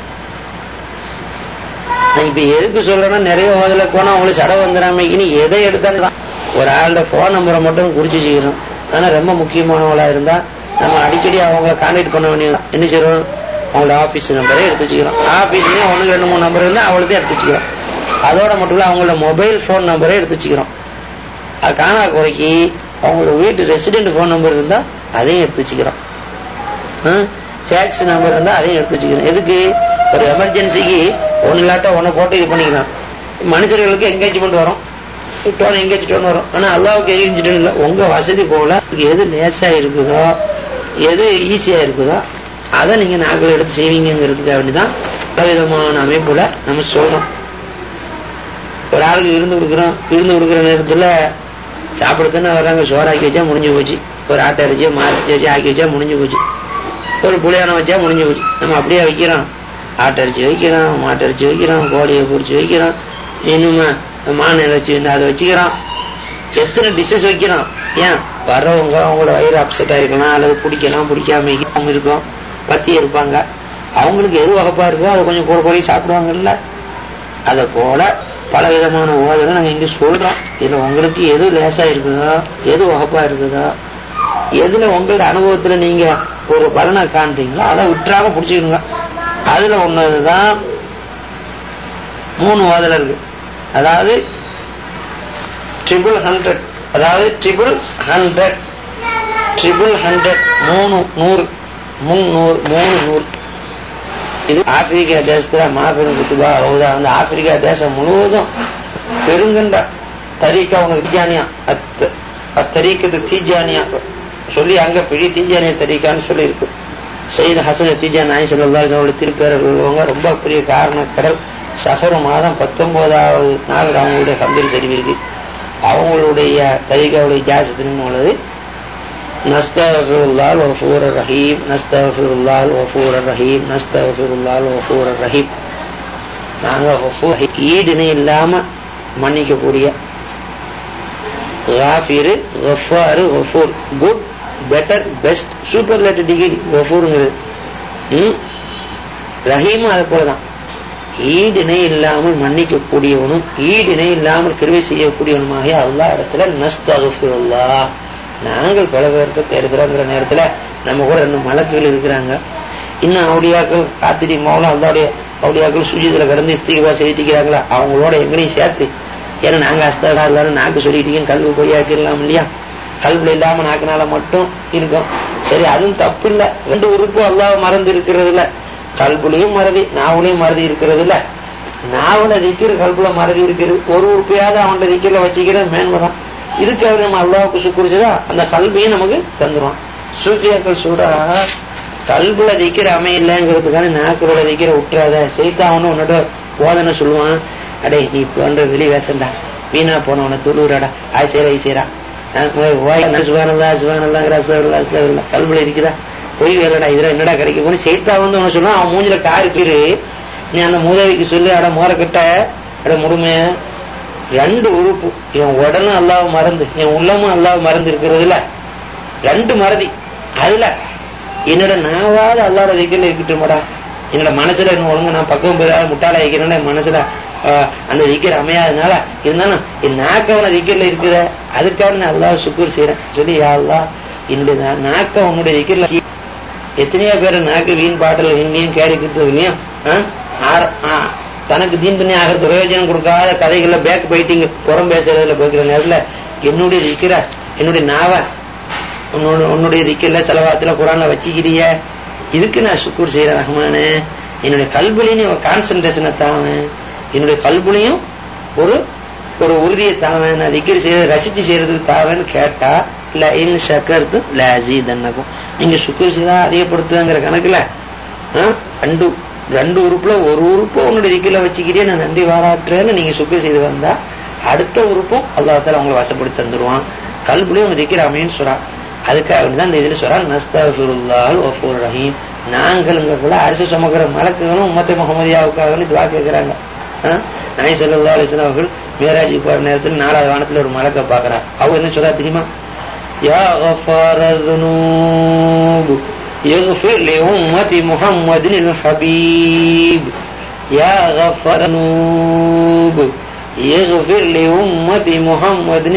நான் இப்ப எதுக்கு சொல்றேன்னா நிறைய ஓதல போனா அவங்களுக்கு சடை வந்துடாமைக்குன்னு எதை எடுத்தாலும் தான் ஒரு ஆளோட போன் நம்பரை மட்டும் குறிச்சு வச்சுக்கணும் ஆனா ரொம்ப முக்கியமானவங்களா இருந்தா நம்ம அடிக்கடி அவங்கள கான்டாக்ட் பண்ண வேண்டியது என்ன செய்யறோம் அவங்களோட ஆபீஸ் நம்பரை எடுத்து வச்சுக்கிறோம் ஆபீஸ்லயும் ஒண்ணுக்கு ரெண்டு மூணு நம்பர் இருந்தா அவளுக்கு எடுத்து வச்சுக்கிறோம் அதோட மட்டும் இல்ல அவங்களோட மொபைல் போன் நம்பரை எடுத்து வச்சுக்கிறோம் அது காணா குறைக்கி அவங்களோட வீட்டு ரெசிடென்ட் போன் நம்பர் இருந்தா அதையும் எடுத்து வச்சுக்கிறோம் ஃபேக்ஸ் நம்பர் இருந்தா அதையும் எடுத்து வச்சுக்கிறோம் எதுக்கு ஒரு எமர்ஜென்சிக்கு ஒன்னு இல்லாட்டா ஒன்னு போட்டு இது பண்ணிக்கலாம் மனுஷர்களுக்கு என்கேஜ்மெண்ட் வரும் டோன் எங்கேஜ் டோன் வரும் ஆனா அல்லாவுக்கு எங்கேஜ் இல்லை உங்க வசதி போல எது லேசா இருக்குதோ எது ஈஸியா இருக்குதோ அதை நீங்க நாங்கள் எடுத்து செய்வீங்கிறதுக்காக வேண்டிதான் பலவிதமான அமைப்புல நம்ம சொல்றோம் ஒரு ஆளுக்கு விருந்து கொடுக்குறோம் விருந்து கொடுக்குற நேரத்துல சாப்பிடத்தானே வர்றாங்க சோறாக்கி வச்சா முடிஞ்சு போச்சு ஒரு ஆட்டை அரைச்சி மாற்றி வச்சு ஆக்கி வச்சா முடிஞ்சு போச்சு ஒரு புளியானம் வச்சா முடிஞ்சு போச்சு நம்ம அப்படியே வைக்கிறோம் ஆட்டரிச்சு வைக்கிறோம் மாட்டரிச்சு வைக்கிறோம் கோழியை பொறிச்சு வைக்கிறோம் இனிமே மான் இறைச்சி வந்து அதை வச்சுக்கிறோம் எத்தனை டிஷ்ஷஸ் வைக்கிறோம் ஏன் வர்றவங்க அவங்களோட வயிறு அப்செட் ஆயிருக்கலாம் அல்லது பிடிக்கலாம் பிடிக்காம அவங்க இருக்கும் பத்தி இருப்பாங்க அவங்களுக்கு எது வகப்பா இருக்கோ அதை கொஞ்சம் கூட குறைய சாப்பிடுவாங்கல்ல அதை போல பல விதமான ஓதனை நாங்க இங்க சொல்றோம் இதுல உங்களுக்கு எது லேசா இருக்குதோ எது வகப்பா இருக்குதோ எதுல உங்களோட அனுபவத்துல நீங்க ஒரு பலனை காண்றீங்களோ அதை விட்டுறாம பிடிச்சிக்கணுங்க அதுல ஒண்ணுதான் மூணு ஓதல இருக்கு அதாவது ட்ரிபிள் ஹண்ட்ரட் அதாவது ட்ரிபிள் ஹண்ட்ரட் ட்ரிபிள் ஹண்ட்ரட் மூணு நூறு முன்னூறு மூணு நூறு இது ஆப்பிரிக்கா தேசத்துல மாபெரும் குத்துபா ஹவுதா வந்து ஆப்பிரிக்கா தேசம் முழுவதும் பெருங்கண்ட தரீக்கா உங்களுக்கு தீஜானியா அத்த அத்தரீக்கத்து தீஜானியா சொல்லி அங்க பெரிய தீஜானிய தரீக்கான்னு சொல்லி இருக்கு சையத் ஹசன் தீஜா நாய் சொல்லி திருப்பேரர் உள்ளவங்க ரொம்ப பெரிய காரண கடல் சஃபர் மாதம் பத்தொன்பதாவது நாள் அவங்களுடைய கம்பெனி சரிவு இருக்கு அவங்களுடைய தரிகாவுடைய ஜாசத்தின் உள்ளது நஸ்தஃபிருல்லா வஃபூர் ரஹீம் நஸ்தஃபிருல்லா வஃபூர் ரஹீம் நஸ்தஃபிருல்லா வஃபூர் ரஹீம் நாங்க ஈடுனே இல்லாம மன்னிக்கக்கூடிய காஃபிரு கஃபாரு கஃபூர் good better best super letter degree கஃபூருங்கிறது ரஹீமும் அது போலதான் ஈடிணை இல்லாமல் மன்னிக்கக்கூடியவனும் ஈடிணை இல்லாமல் கிருவை செய்யக்கூடியவனுமாக அல்லா இடத்துல நஸ்தகுல்லா நாங்கள் பல பேருக்கு தேடுகிறோங்கிற நேரத்துல நம்ம கூட ரெண்டு மலக்குகள் இருக்கிறாங்க இன்னும் அவடியாக்கள் காத்திரி மௌலம் அல்லாவுடைய அவடியாக்கள் சுஜித்துல கடந்து இஸ்திகா செலுத்திக்கிறாங்களா அவங்களோட எங்களையும் சேர்த்து ஏன்னா நாங்க அஸ்தகா எல்லாரும் நாக்கு சொல்லிட்டீங்கன்னு கல்வி பொய்யாக்கிடலாம் இல்லையா கல்வில இல்லாம நாக்குனால மட்டும் இருக்கும் சரி அதுவும் தப்பு இல்ல ரெண்டு உறுப்பு அல்லாஹ் மறந்து இருக்கிறது இல்ல கல்புலையும் மறதி நாவலையும் மறதி இருக்கிறது இல்ல நாவல திக்கிற கல்புல மறதி இருக்கிறது ஒரு உறுப்பையாவது அவன்கிட்ட திக்கிறல வச்சுக்கிறது மேன்மதான் இதுக்காக நம்ம அல்லாவுக்கு சுக்குரிச்சதா அந்த கல்வியும் நமக்கு தந்துருவான் சூஃபியாக்கள் சொல்றா கல்புல திக்கிற அமையில்லைங்கிறதுக்கான நாக்குல திக்கிற விட்டுறாத செய்தாவனு உன்னோட போதனை சொல்லுவான் அடே நீ பண்ற வெளி வேசண்டா வீணா போனவன துளுறாடா ஆய் செய்யற ஐ செய்யறா சுபானல்லா சுபானல்லாங்கிற கல்புல இருக்குதா பொய் வேலடா இதுல என்னடா கிடைக்க போன செய்தா வந்து உன சொல்லுவான் அவன் மூஞ்சில காரி தூரு நீ அந்த மூதேவிக்கு சொல்லு அட மோரக்கிட்ட அட முழுமைய ரெண்டு உறுப்பு என் உடலும் அல்லாஹ் மறந்து என் உள்ளமும் அல்லாஹ் மறந்து இருக்கிறதுல ரெண்டு மறதி அதுல என்னோட நாவாவது அல்லாட திக்கில் இருக்கட்டுமாடா என்னோட மனசுல இன்னும் ஒழுங்கு நான் பக்கம் போய் முட்டாள வைக்கிறேன்னா என் மனசுல ஆஹ், அந்த திக்கர் அமையாதனால இருந்தாலும் என் நாக்கவன திக்கர்ல இருக்குத அதுக்காக நான் அல்லாஹ் சுக்கூர் செய்யறேன் சொல்லி யா அல்லாஹ் என்னுடைய நா- நாக்க உன்னுடைய திக்கர்ல எத்தனையோ பேர் நாக்கு வீண் பாட்டல் இங்கேயும் கேரிக்கிட்டு இல்லையும் தனக்கு தீன் துணி ஆகிறது பிரயோஜனம் கொடுக்காத கதைகள்ல பேக் போயிட்டீங்க புறம் பேசுறதுல போய்க்கிற நேரத்துல என்னுடைய திக்கிற என்னுடைய நாவ உன்னோட உன்னுடைய திக்கர்ல செலவாத்துல குரான்ல வச்சுக்கிறிய இதுக்கு நான் சுக்கூர் செய்யறேன் ரஹ்மானு என்னுடைய கல்புலையும் நீ கான்சன்ட்ரேஷனை தாவேன் என்னுடைய கல்புலையும் ஒரு ஒரு உறுதியை தாவேன் நான் திக்கர் செய்யறது ரசிச்சு செய்யறதுக்கு தாவேன்னு கேட்டா இல்ல இன் ஷக்கர்த்து லாசி தன்னக்கும் நீங்க சுக்கூர் செய்தா அதிகப்படுத்துவேங்கிற கணக்குல ஆ, ரெண்டு ரெண்டு உறுப்புல ஒரு உறுப்பு உன்னுடைய திக்கில வச்சுக்கிட்டே நான் நன்றி பாராட்டுறேன்னு நீங்க சுக்கூர் செய்து வந்தா அடுத்த உறுப்பும் அல்லாஹால உங்களை வசப்படுத்தி தந்துருவான் கல்புலையும் உங்க திக்கிற அமைன்னு சொல்றான் அதுக்காக வேண்டிதான் இந்த இதுல சொல்றான் நஸ்தஃபிருல்லாஹ் வஃபூர் ரஹீம் நாங்களுங்கக்குள்ள அரசு சுமக்கிற மலக்குகளும் உம்மத்தை முகமதியாவுக்காக துவா கேட்கிறாங்க நாய் சல்லா அலிஸ்லாம் அவர்கள் மேராஜி போற நேரத்தில் நாலாவது வானத்துல ஒரு மலக்கை பாக்குறா அவங்க என்ன சொல்றா தெரியுமா யா غفار الذنوب يغفر لأمة محمد الحبيب يا غفار الذنوب يغفر لأمة محمد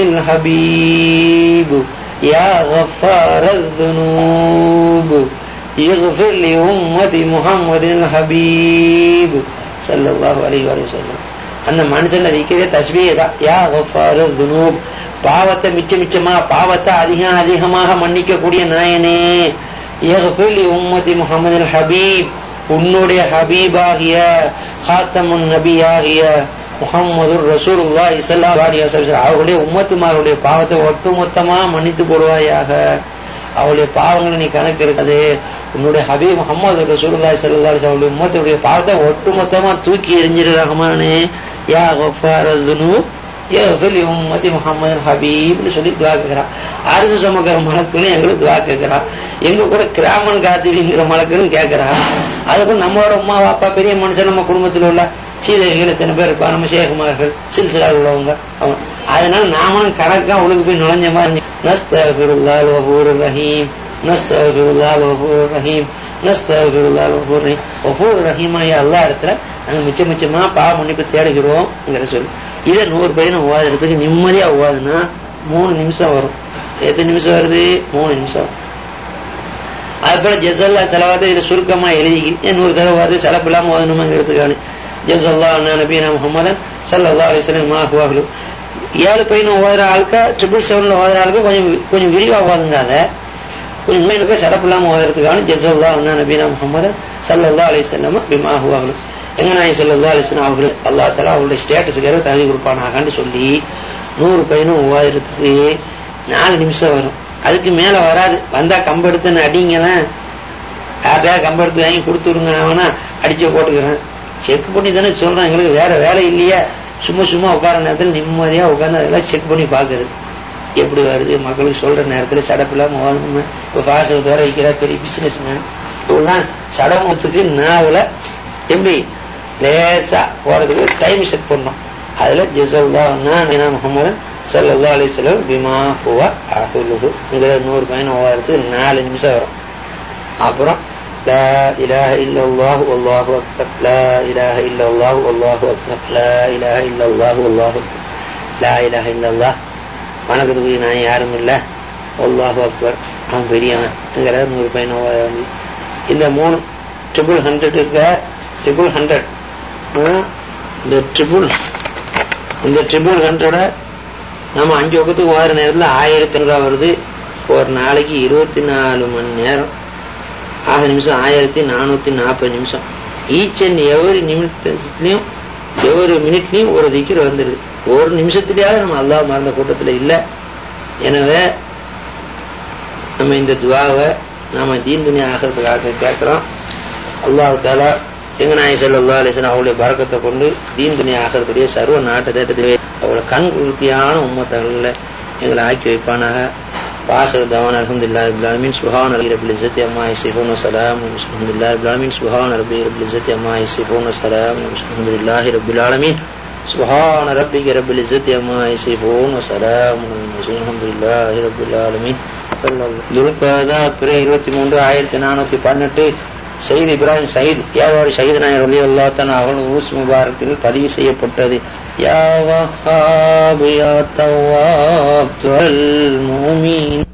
الحبيب يا غفار الذنوب يغفر لأمة محمد الحبيب صلى الله عليه وآله وسلم அந்த மனுஷன் இருக்கிற தஸ்பீக தான் யா கஃபாரு துனூப் பாவத்தை மிச்ச மிச்சமா பாவத்தை அதிகம் அதிகமாக மன்னிக்க கூடிய நாயனே யக்ஃபிலி உம்மதி முஹம்மது ஹபீப் உன்னுடைய ஹபீபாகிய ஹாத்தமுன் நபியாகிய முகம்மது ரசூலுல்லா இசல்லா அவர்களுடைய உம்மத்துமாருடைய பாவத்தை ஒட்டுமொத்தமா மன்னித்து போடுவாயாக அவளுடைய பாவங்களை நீ கணக்கு எடுக்காது உன்னுடைய ஹபீப் முகமது ரசூலுல்லாஹி ஸல்லல்லாஹு அலைஹி அவளுடைய உம்மத்துடைய பாவத்தை ஒட்டுமொத்தமா தூக்கி எறிஞ்சிரு ரஹ்மானே யா கஃபார துனூப் யா ஃபில் உம்மதி முஹம்மது ஹபீப்னு சொல்லி துவா கேட்கிறான் அரசு சுமக்கிற மலக்குன்னு எங்களுக்கு துவா கேட்கிறான் எங்க கூட கிராமன் காத்திரிங்கிற மலக்குன்னு கேட்கிறான் அதுக்கு நம்மளோட அம்மா அப்பா பெரிய மனுஷன் நம்ம குடும்பத்தில் உள்ள சீதைகள் எத்தனை பேர் இருப்பா நம்ம சேகுமார்கள் சில்சிலா உள்ளவங்க அவங்க அதனால நாமளும் கணக்கா உனக்கு போய் நுழைஞ்ச மாதிரி நஸ்தகுருல்லால் வஃபூர் ரஹீம் நஸ்தகுருல்லால் வஃபூர் ரஹீம் நஸ்தகுருல்லால் வஃபூர் ரஹீம் வஃபூர் ரஹீமாய எல்லா இடத்துல நாங்க மிச்ச மிச்சமா பாவ மன்னிப்பு தேடுகிறோம்ங்கிற சொல்லு இதை நூறு பையனை ஓதுறதுக்கு நிம்மதியா ஓதுனா மூணு நிமிஷம் வரும் எத்தனை நிமிஷம் வருது மூணு நிமிஷம் அதுபோல ஜசல்லா செலவாத இதுல சுருக்கமா எழுதிக்கிட்டு நூறு தடவை ஓது செலப்பு இல்லாம ஓதணுமாங்கிறதுக்கான ஜசல்லா அண்ணா நபீனா முகமதன் சல்லா அலிஸ்லாம் மாஹுவாஹலு ஏழு பையன் ஓதுற ஆளுக்கா ட்ரிபிள் செவன்ல ஓதுற ஆளுக்கு கொஞ்சம் கொஞ்சம் விரிவா ஓதுங்க அதை கொஞ்சம் இன்னும் செலப்பு இல்லாம ஓதுறதுக்கான ஜசல்லா அண்ணா நபீனா முகமதன் சல்லா அலிஸ்லாம் பிமாஹுவாஹலு எங்க நாய் சல்லா அலிஸ்லாம் அவர்கள் அல்லா தலா அவங்களுடைய ஸ்டேட்டஸுக்கு தகுதி கொடுப்பானாகான்னு சொல்லி நூறு பையனும் ஓதுறதுக்கு நாலு நிமிஷம் வரும் அதுக்கு மேல வராது வந்தா கம்பெடுத்து அடிங்கதான் யார்கிட்டயா கம்பெடுத்து வாங்கி கொடுத்து விடுங்க நான் வேணா அடிச்சு போட்டுக்கிறேன் செக் பண்ணி தானே சொல்றேன் எங்களுக்கு வேற வேலை இல்லையா சும்மா சும்மா உட்கார நேரத்தில் நிம்மதியா உட்கார்ந்து அதெல்லாம் செக் பண்ணி பாக்குறது எப்படி வருது மக்களுக்கு சொல்ற நேரத்துல சடப்பு இல்லாம ஓதணுமே இப்ப பாக்குறது வேற வைக்கிற பெரிய பிசினஸ் மேன் இவெல்லாம் சடமுத்துக்கு நாவல எப்படி லேசா போறதுக்கு டைம் செட் பண்ணோம் அதுல ஜிசல்லா முகமது சல்லா அலிஸ்லம் பிமா ஹுவா அஹுலுஹுங்கிற நூறு பயணம் ஓடுறதுக்கு நாலு நிமிஷம் வரும் அப்புறம் لا إله إلا الله والله أكبر لا إله إلا الله والله أكبر لا إله إلا الله والله أكبر لا إله إلا الله வணக்கத்துக்குரிய நான் யாரும் இல்லை அல்லாஹு அக்பர் அவன் பெரியவன்ங்கிற நூறு பயணம் ஓத வேண்டி இந்த மூணு ட்ரிபிள் ஹண்ட்ரட் இருக்க ட்ரிபிள் ஹண்ட்ரட் இந்த ட்ரிபிள் இந்த ட்ரிபிள் ஹண்ட்ரட நம்ம அஞ்சு பக்கத்துக்கு ஓடுற நேரத்தில் ஆயிரத்தி ரூபா வருது ஒரு நாளைக்கு இருபத்தி நாலு மணி நேரம் ஆறு நிமிஷம் ஆயிரத்தி நானூத்தி நாற்பது நிமிஷம் ஈச் அண்ட் எவரி நிமிஷத்துலயும் எவ்வொரு மினிட்லயும் ஒரு திக்கிற வந்துருது ஒரு நிமிஷத்துலயாவது நம்ம அல்லாஹ் மறந்த கூட்டத்துல இல்ல எனவே நம்ம இந்த துவாவை நாம தீன் துணி ஆகிறதுக்காக கேட்கிறோம் அல்லாஹ் தாலா எங்க நாய் சொல்லா அலிசன் அவளுடைய பறக்கத்தை கொண்டு தீன் துணி ஆகிறதுடைய சர்வ நாட்டு தேட்டத்திலே அவளை கண் குருத்தியான உம்மத்தங்களில் எங்களை ஆக்கி வைப்பானாக واخر دعوانا الحمد لله رب العالمين سبحان ربي رب العزه عما يصفون وسلام الحمد لله رب العالمين سبحان ربي رب العزه عما يصفون وسلام الحمد لله رب العالمين سبحان ربك رب العزة عما يصفون وسلام الحمد لله رب العالمين துல்கதா பிற இருபத்தி மூன்று ஆயிரத்தி நானூத்தி பதினெட்டு சயீத் இப்ராஹிம் சயீத் யாவாறு சயீத் நாயர் அலி அல்லா தன் அவள் ஊஸ் முபாரத்தில் பதிவு செய்யப்பட்டது யா வஹாப் யா தவ்வாப் துல் மூமீன்